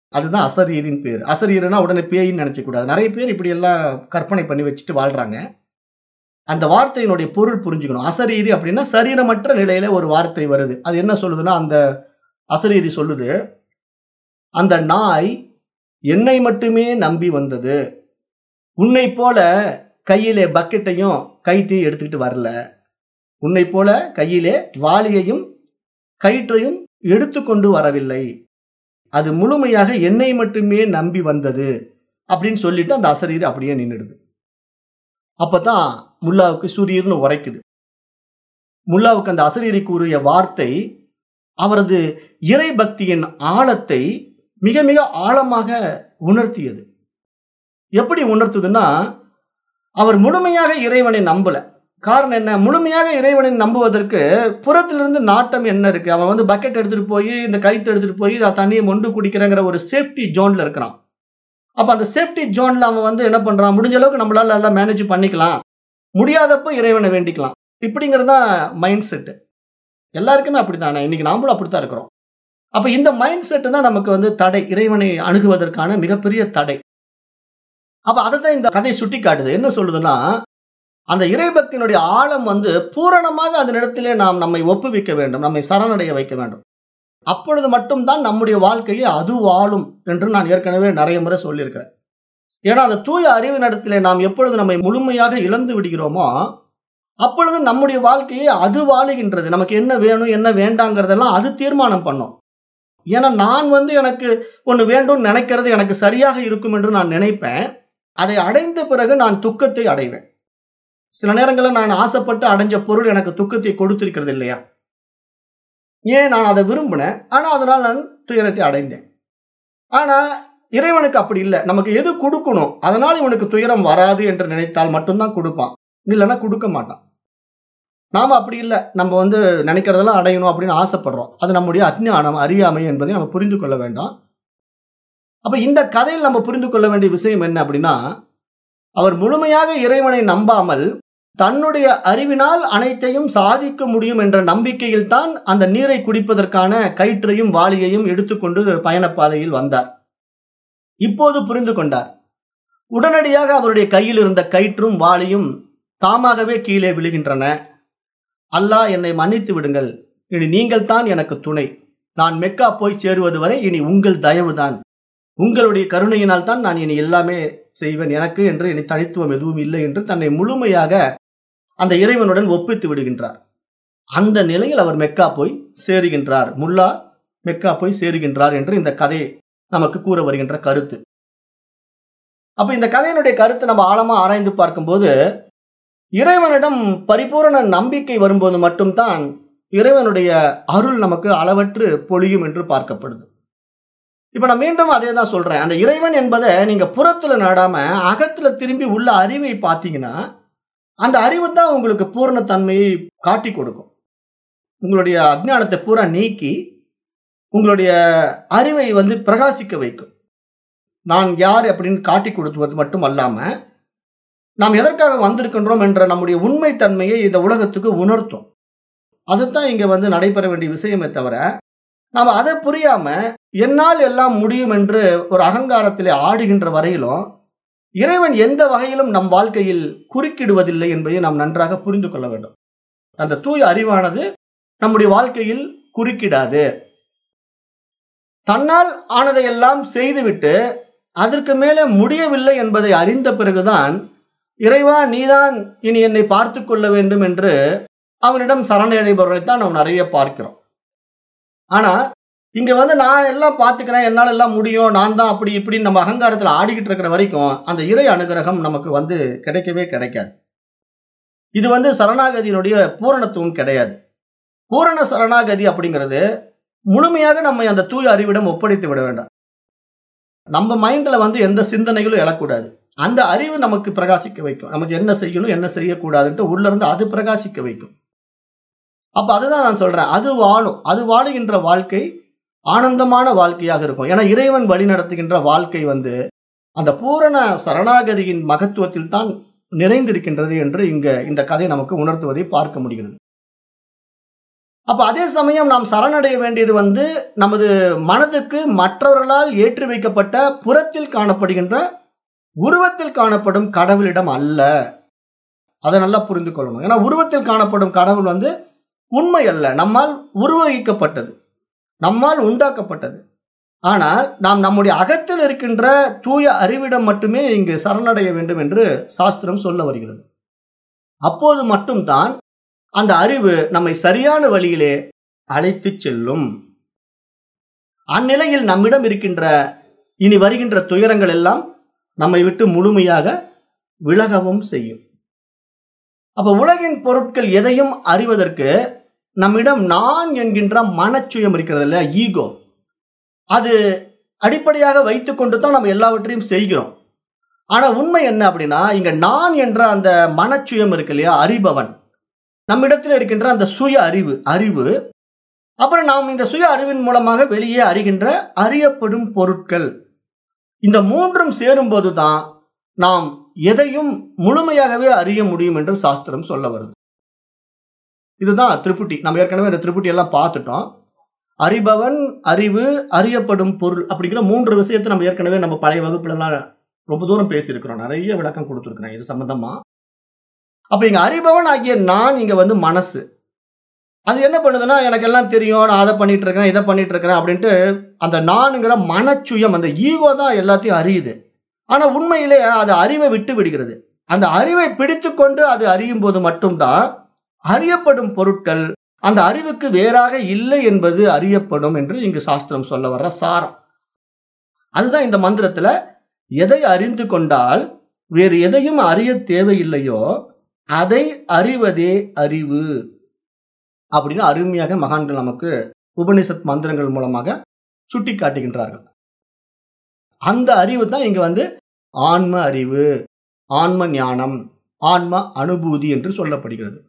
அதுதான் அசரீரின் பேர் அசரீரனா உடனே பேயின்னு நினைச்ச கூடாது நிறைய பேர் இப்படி எல்லாம் கற்பனை பண்ணி வச்சுட்டு வாழ்றாங்க அந்த வார்த்தையினுடைய பொருள் புரிஞ்சுக்கணும் அசரீரி அப்படின்னா சரீரமற்ற நிலையில ஒரு வார்த்தை வருது அது என்ன சொல்லுதுன்னா அந்த அசரீரி சொல்லுது அந்த நாய் என்னை மட்டுமே நம்பி வந்தது உன்னை போல கையிலே பக்கெட்டையும் கைத்தையும் எடுத்துக்கிட்டு வரல உன்னை போல கையிலே வாளியையும் கயிற்றையும் எடுத்துக்கொண்டு வரவில்லை அது முழுமையாக என்னை மட்டுமே நம்பி வந்தது அப்படின்னு சொல்லிட்டு அந்த அசரீர் அப்படியே நின்றுடுது அப்பதான் முல்லாவுக்கு சூரியர்னு உரைக்குது முல்லாவுக்கு அந்த அசரீரி கூறிய வார்த்தை அவரது இறை பக்தியின் ஆழத்தை மிக மிக ஆழமாக உணர்த்தியது எப்படி உணர்த்துதுன்னா அவர் முழுமையாக இறைவனை நம்பல காரணம் என்ன முழுமையாக இறைவனை நம்புவதற்கு புறத்திலிருந்து நாட்டம் என்ன இருக்கு அவன் வந்து பக்கெட் எடுத்துட்டு போய் இந்த கைத்து எடுத்துட்டு போய் தண்ணியை மொண்டு குடிக்கிறேங்கிற ஒரு சேஃப்டி ஜோன்ல இருக்கிறான் அப்ப அந்த சேஃப்டி ஜோன்ல அவன் வந்து என்ன பண்றான் முடிஞ்ச அளவுக்கு நம்மளால எல்லாம் மேனேஜ் பண்ணிக்கலாம் முடியாதப்போ இறைவனை வேண்டிக்கலாம் இப்படிங்கிறது தான் மைண்ட் செட்டு எல்லாருக்குமே அப்படித்தானே இன்னைக்கு நாமளும் அப்படித்தான் இருக்கிறோம் அப்ப இந்த மைண்ட் செட்டு தான் நமக்கு வந்து தடை இறைவனை அணுகுவதற்கான மிகப்பெரிய தடை அப்ப அதை தான் இந்த கதை சுட்டி காட்டுது என்ன சொல்லுதுன்னா அந்த இறைபக்தியினுடைய ஆழம் வந்து பூரணமாக அதனிடத்திலே நாம் நம்மை ஒப்புவிக்க வேண்டும் நம்மை சரணடைய வைக்க வேண்டும் அப்பொழுது மட்டும்தான் நம்முடைய வாழ்க்கையை அது வாழும் என்று நான் ஏற்கனவே நிறைய முறை சொல்லியிருக்கிறேன் ஏன்னா அந்த தூய அறிவினிடத்திலே நாம் எப்பொழுது நம்மை முழுமையாக இழந்து விடுகிறோமோ அப்பொழுது நம்முடைய வாழ்க்கையை அது வாழுகின்றது நமக்கு என்ன வேணும் என்ன வேண்டாங்கிறதெல்லாம் அது தீர்மானம் பண்ணும் ஏன்னா நான் வந்து எனக்கு ஒன்று வேண்டும் நினைக்கிறது எனக்கு சரியாக இருக்கும் என்று நான் நினைப்பேன் அதை அடைந்த பிறகு நான் துக்கத்தை அடைவேன் சில நேரங்களில் நான் ஆசைப்பட்டு அடைஞ்ச பொருள் எனக்கு துக்கத்தை கொடுத்திருக்கிறது இல்லையா ஏன் நான் அதை விரும்பினேன் ஆனா அதனால் நான் துயரத்தை அடைந்தேன் ஆனா இறைவனுக்கு அப்படி இல்லை நமக்கு எது கொடுக்கணும் அதனால் இவனுக்கு துயரம் வராது என்று நினைத்தால் மட்டும்தான் கொடுப்பான் இல்லைன்னா கொடுக்க மாட்டான் நாம அப்படி இல்லை நம்ம வந்து நினைக்கிறதெல்லாம் அடையணும் அப்படின்னு ஆசைப்படுறோம் அது நம்முடைய அஜ்ஞானம் அறியாமை என்பதை நம்ம புரிந்து கொள்ள வேண்டாம் அப்ப இந்த கதையில் நம்ம புரிந்து கொள்ள வேண்டிய விஷயம் என்ன அப்படின்னா அவர் முழுமையாக இறைவனை நம்பாமல் தன்னுடைய அறிவினால் அனைத்தையும் சாதிக்க முடியும் என்ற நம்பிக்கையில் தான் அந்த நீரை குடிப்பதற்கான கயிற்றையும் வாளியையும் எடுத்துக்கொண்டு பயணப்பாதையில் வந்தார் இப்போது புரிந்து கொண்டார் உடனடியாக அவருடைய கையில் இருந்த கயிற்றும் வாளியும் தாமாகவே கீழே விழுகின்றன அல்லாஹ் என்னை மன்னித்து விடுங்கள் இனி நீங்கள் தான் எனக்கு துணை நான் மெக்கா போய் சேருவது வரை இனி உங்கள் தயவுதான் உங்களுடைய கருணையினால் தான் நான் இனி எல்லாமே செய்வேன் எனக்கு என்று இனி தனித்துவம் எதுவும் இல்லை என்று தன்னை முழுமையாக அந்த இறைவனுடன் ஒப்பித்து விடுகின்றார் அந்த நிலையில் அவர் மெக்கா போய் சேருகின்றார் முல்லா மெக்கா போய் சேருகின்றார் என்று இந்த கதை நமக்கு கூற வருகின்ற கருத்து அப்ப இந்த கதையினுடைய கருத்தை நம்ம ஆழமா ஆராய்ந்து பார்க்கும்போது இறைவனிடம் பரிபூரண நம்பிக்கை வரும்போது மட்டும்தான் இறைவனுடைய அருள் நமக்கு அளவற்று பொழியும் என்று பார்க்கப்படுது இப்ப நான் மீண்டும் அதே தான் சொல்றேன் அந்த இறைவன் என்பதை நீங்க புறத்துல நாடாம அகத்துல திரும்பி உள்ள அறிவை பார்த்தீங்கன்னா அந்த அறிவு தான் உங்களுக்கு பூரணத்தன்மையை காட்டி கொடுக்கும் உங்களுடைய அஜ்ஞானத்தை பூரா நீக்கி உங்களுடைய அறிவை வந்து பிரகாசிக்க வைக்கும் நான் யார் அப்படின்னு காட்டி கொடுத்துவது மட்டும் அல்லாம நாம் எதற்காக வந்திருக்கின்றோம் என்ற நம்முடைய உண்மை தன்மையை இந்த உலகத்துக்கு உணர்த்தும் அதுதான் இங்க வந்து நடைபெற வேண்டிய விஷயமே தவிர நாம் அதை புரியாம என்னால் எல்லாம் முடியும் என்று ஒரு அகங்காரத்திலே ஆடுகின்ற வரையிலும் இறைவன் எந்த வகையிலும் நம் வாழ்க்கையில் குறுக்கிடுவதில்லை என்பதை நாம் நன்றாக புரிந்து கொள்ள வேண்டும் அந்த தூய அறிவானது நம்முடைய வாழ்க்கையில் குறுக்கிடாது தன்னால் ஆனதையெல்லாம் செய்துவிட்டு அதற்கு மேலே முடியவில்லை என்பதை அறிந்த பிறகுதான் இறைவா நீதான் இனி என்னை பார்த்து கொள்ள வேண்டும் என்று அவனிடம் சரணடைபவர்களைத்தான் நாம் நிறைய பார்க்கிறோம் ஆனா இங்க வந்து நான் எல்லாம் பார்த்துக்கிறேன் என்னால் எல்லாம் முடியும் நான் தான் அப்படி இப்படி நம்ம அகங்காரத்தில் ஆடிக்கிட்டு இருக்கிற வரைக்கும் அந்த இறை அனுகிரகம் நமக்கு வந்து கிடைக்கவே கிடைக்காது இது வந்து சரணாகதியினுடைய பூரணத்துவம் கிடையாது பூரண சரணாகதி அப்படிங்கிறது முழுமையாக நம்மை அந்த தூய அறிவிடம் ஒப்படைத்து விட வேண்டாம் நம்ம மைண்ட்ல வந்து எந்த சிந்தனைகளும் எழக்கூடாது அந்த அறிவு நமக்கு பிரகாசிக்க வைக்கும் நமக்கு என்ன செய்யணும் என்ன செய்யக்கூடாதுன்ட்டு உள்ள இருந்து அது பிரகாசிக்க வைக்கும் அப்ப அதுதான் நான் சொல்றேன் அது வாழும் அது வாழுகின்ற வாழ்க்கை ஆனந்தமான வாழ்க்கையாக இருக்கும் ஏன்னா இறைவன் வழி நடத்துகின்ற வாழ்க்கை வந்து அந்த பூரண சரணாகதியின் மகத்துவத்தில் தான் நிறைந்திருக்கின்றது என்று இங்க இந்த கதை நமக்கு உணர்த்துவதை பார்க்க முடிகிறது அப்ப அதே சமயம் நாம் சரணடைய வேண்டியது வந்து நமது மனதுக்கு மற்றவர்களால் ஏற்றி வைக்கப்பட்ட புறத்தில் காணப்படுகின்ற உருவத்தில் காணப்படும் கடவுளிடம் அல்ல அதை நல்லா புரிந்து கொள்ளணும் ஏன்னா உருவத்தில் காணப்படும் கடவுள் வந்து உண்மை அல்ல நம்மால் உருவகிக்கப்பட்டது நம்மால் உண்டாக்கப்பட்டது ஆனால் நாம் நம்முடைய அகத்தில் இருக்கின்ற தூய அறிவிடம் மட்டுமே இங்கு சரணடைய வேண்டும் என்று சாஸ்திரம் சொல்ல வருகிறது அப்போது மட்டும்தான் அந்த அறிவு நம்மை சரியான வழியிலே அழைத்து செல்லும் அந்நிலையில் நம்மிடம் இருக்கின்ற இனி வருகின்ற துயரங்கள் எல்லாம் நம்மை விட்டு முழுமையாக விலகவும் செய்யும் அப்ப உலகின் பொருட்கள் எதையும் அறிவதற்கு நம்மிடம் நான் என்கின்ற மனச்சுயம் இருக்கிறது இல்லையா ஈகோ அது அடிப்படையாக வைத்துக்கொண்டு தான் நம்ம எல்லாவற்றையும் செய்கிறோம் ஆனா உண்மை என்ன அப்படின்னா இங்க நான் என்ற அந்த மனச்சுயம் இருக்கு இல்லையா அறிபவன் நம்மிடத்தில் இருக்கின்ற அந்த சுய அறிவு அறிவு அப்புறம் நாம் இந்த சுய அறிவின் மூலமாக வெளியே அறிகின்ற அறியப்படும் பொருட்கள் இந்த மூன்றும் சேரும்போது தான் நாம் எதையும் முழுமையாகவே அறிய முடியும் என்று சாஸ்திரம் சொல்ல வருது இதுதான் திருப்புட்டி நம்ம ஏற்கனவே இந்த திருப்புட்டி எல்லாம் பார்த்துட்டோம் அறிபவன் அறிவு அறியப்படும் பொருள் அப்படிங்கிற மூன்று விஷயத்தை நம்ம ஏற்கனவே நம்ம பழைய வகுப்புல எல்லாம் ரொம்ப தூரம் பேசியிருக்கிறோம் நிறைய விளக்கம் கொடுத்துருக்கிறேன் இது சம்பந்தமா அப்ப இங்க அறிபவன் ஆகிய நான் இங்க வந்து மனசு அது என்ன பண்ணுதுன்னா எனக்கு எல்லாம் தெரியும் நான் அதை பண்ணிட்டு இருக்கிறேன் இதை பண்ணிட்டு இருக்கிறேன் அப்படின்ட்டு அந்த நானுங்கிற மனச்சுயம் அந்த ஈகோ தான் எல்லாத்தையும் அறியுது ஆனா உண்மையிலே அது அறிவை விட்டு விடுகிறது அந்த அறிவை பிடித்து கொண்டு அது அறியும் போது மட்டும்தான் அறியப்படும் பொருட்கள் அந்த அறிவுக்கு வேறாக இல்லை என்பது அறியப்படும் என்று இங்கு சாஸ்திரம் சொல்ல வர்ற சாரம் அதுதான் இந்த மந்திரத்துல எதை அறிந்து கொண்டால் வேறு எதையும் அறிய தேவையில்லையோ அதை அறிவதே அறிவு அப்படின்னு அருமையாக மகான்கள் நமக்கு உபனிஷத் மந்திரங்கள் மூலமாக சுட்டி காட்டுகின்றார்கள் அந்த அறிவு தான் இங்க வந்து ஆன்ம அறிவு ஆன்ம ஞானம் ஆன்ம அனுபூதி என்று சொல்லப்படுகிறது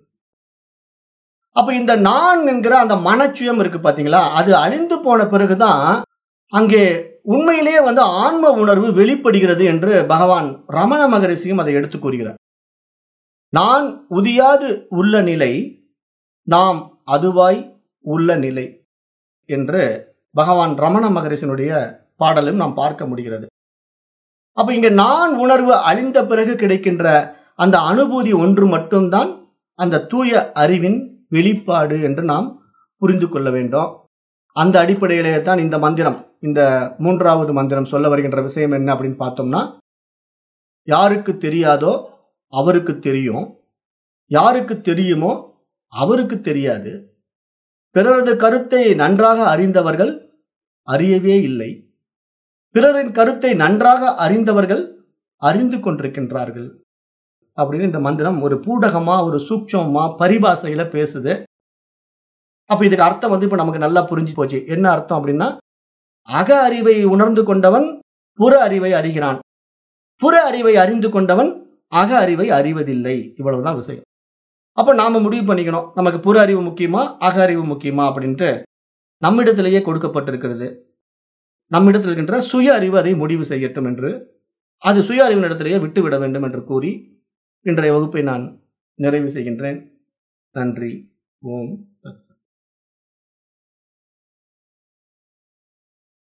அப்ப இந்த நான் என்கிற அந்த மனச்சுயம் இருக்கு பாத்தீங்களா அது அழிந்து போன பிறகுதான் அங்கே உண்மையிலேயே வந்து ஆன்ம உணர்வு வெளிப்படுகிறது என்று பகவான் ரமண மகரிஷியும் அதை எடுத்து கூறுகிறார் நான் உதியாது உள்ள நிலை நாம் அதுவாய் உள்ள நிலை என்று பகவான் ரமண மகரிஷினுடைய பாடலும் நாம் பார்க்க முடிகிறது அப்ப இங்க நான் உணர்வு அழிந்த பிறகு கிடைக்கின்ற அந்த அனுபூதி ஒன்று மட்டும்தான் அந்த தூய அறிவின் வெளிப்பாடு என்று நாம் புரிந்து கொள்ள வேண்டும் அந்த அடிப்படையிலேயே தான் இந்த மந்திரம் இந்த மூன்றாவது மந்திரம் சொல்ல வருகின்ற விஷயம் என்ன அப்படின்னு பார்த்தோம்னா யாருக்கு தெரியாதோ அவருக்கு தெரியும் யாருக்கு தெரியுமோ அவருக்கு தெரியாது பிறரது கருத்தை நன்றாக அறிந்தவர்கள் அறியவே இல்லை பிறரின் கருத்தை நன்றாக அறிந்தவர்கள் அறிந்து கொண்டிருக்கின்றார்கள் அப்படின்னு இந்த மந்திரம் ஒரு பூடகமா ஒரு சூட்சமா பரிபாசையில பேசுது அப்ப இதுக்கு அர்த்தம் வந்து இப்ப நமக்கு நல்லா புரிஞ்சு போச்சு என்ன அர்த்தம் அப்படின்னா அக அறிவை உணர்ந்து கொண்டவன் புற அறிவை அறிகிறான் புற அறிவை அறிந்து கொண்டவன் அக அறிவை அறிவதில்லை இவ்வளவுதான் விஷயம் அப்ப நாம முடிவு பண்ணிக்கணும் நமக்கு புற அறிவு முக்கியமா அக அறிவு முக்கியமா அப்படின்ட்டு நம்மிடத்திலேயே கொடுக்கப்பட்டிருக்கிறது நம்மிடத்தில் இருக்கின்ற சுய அறிவு அதை முடிவு செய்யட்டும் என்று அது சுய அறிவின் இடத்திலேயே விட்டுவிட வேண்டும் என்று கூறி இன்றைய வகுப்பை நான் நிறைவு செய்கின்றேன் நன்றி ஓம் தத்சத்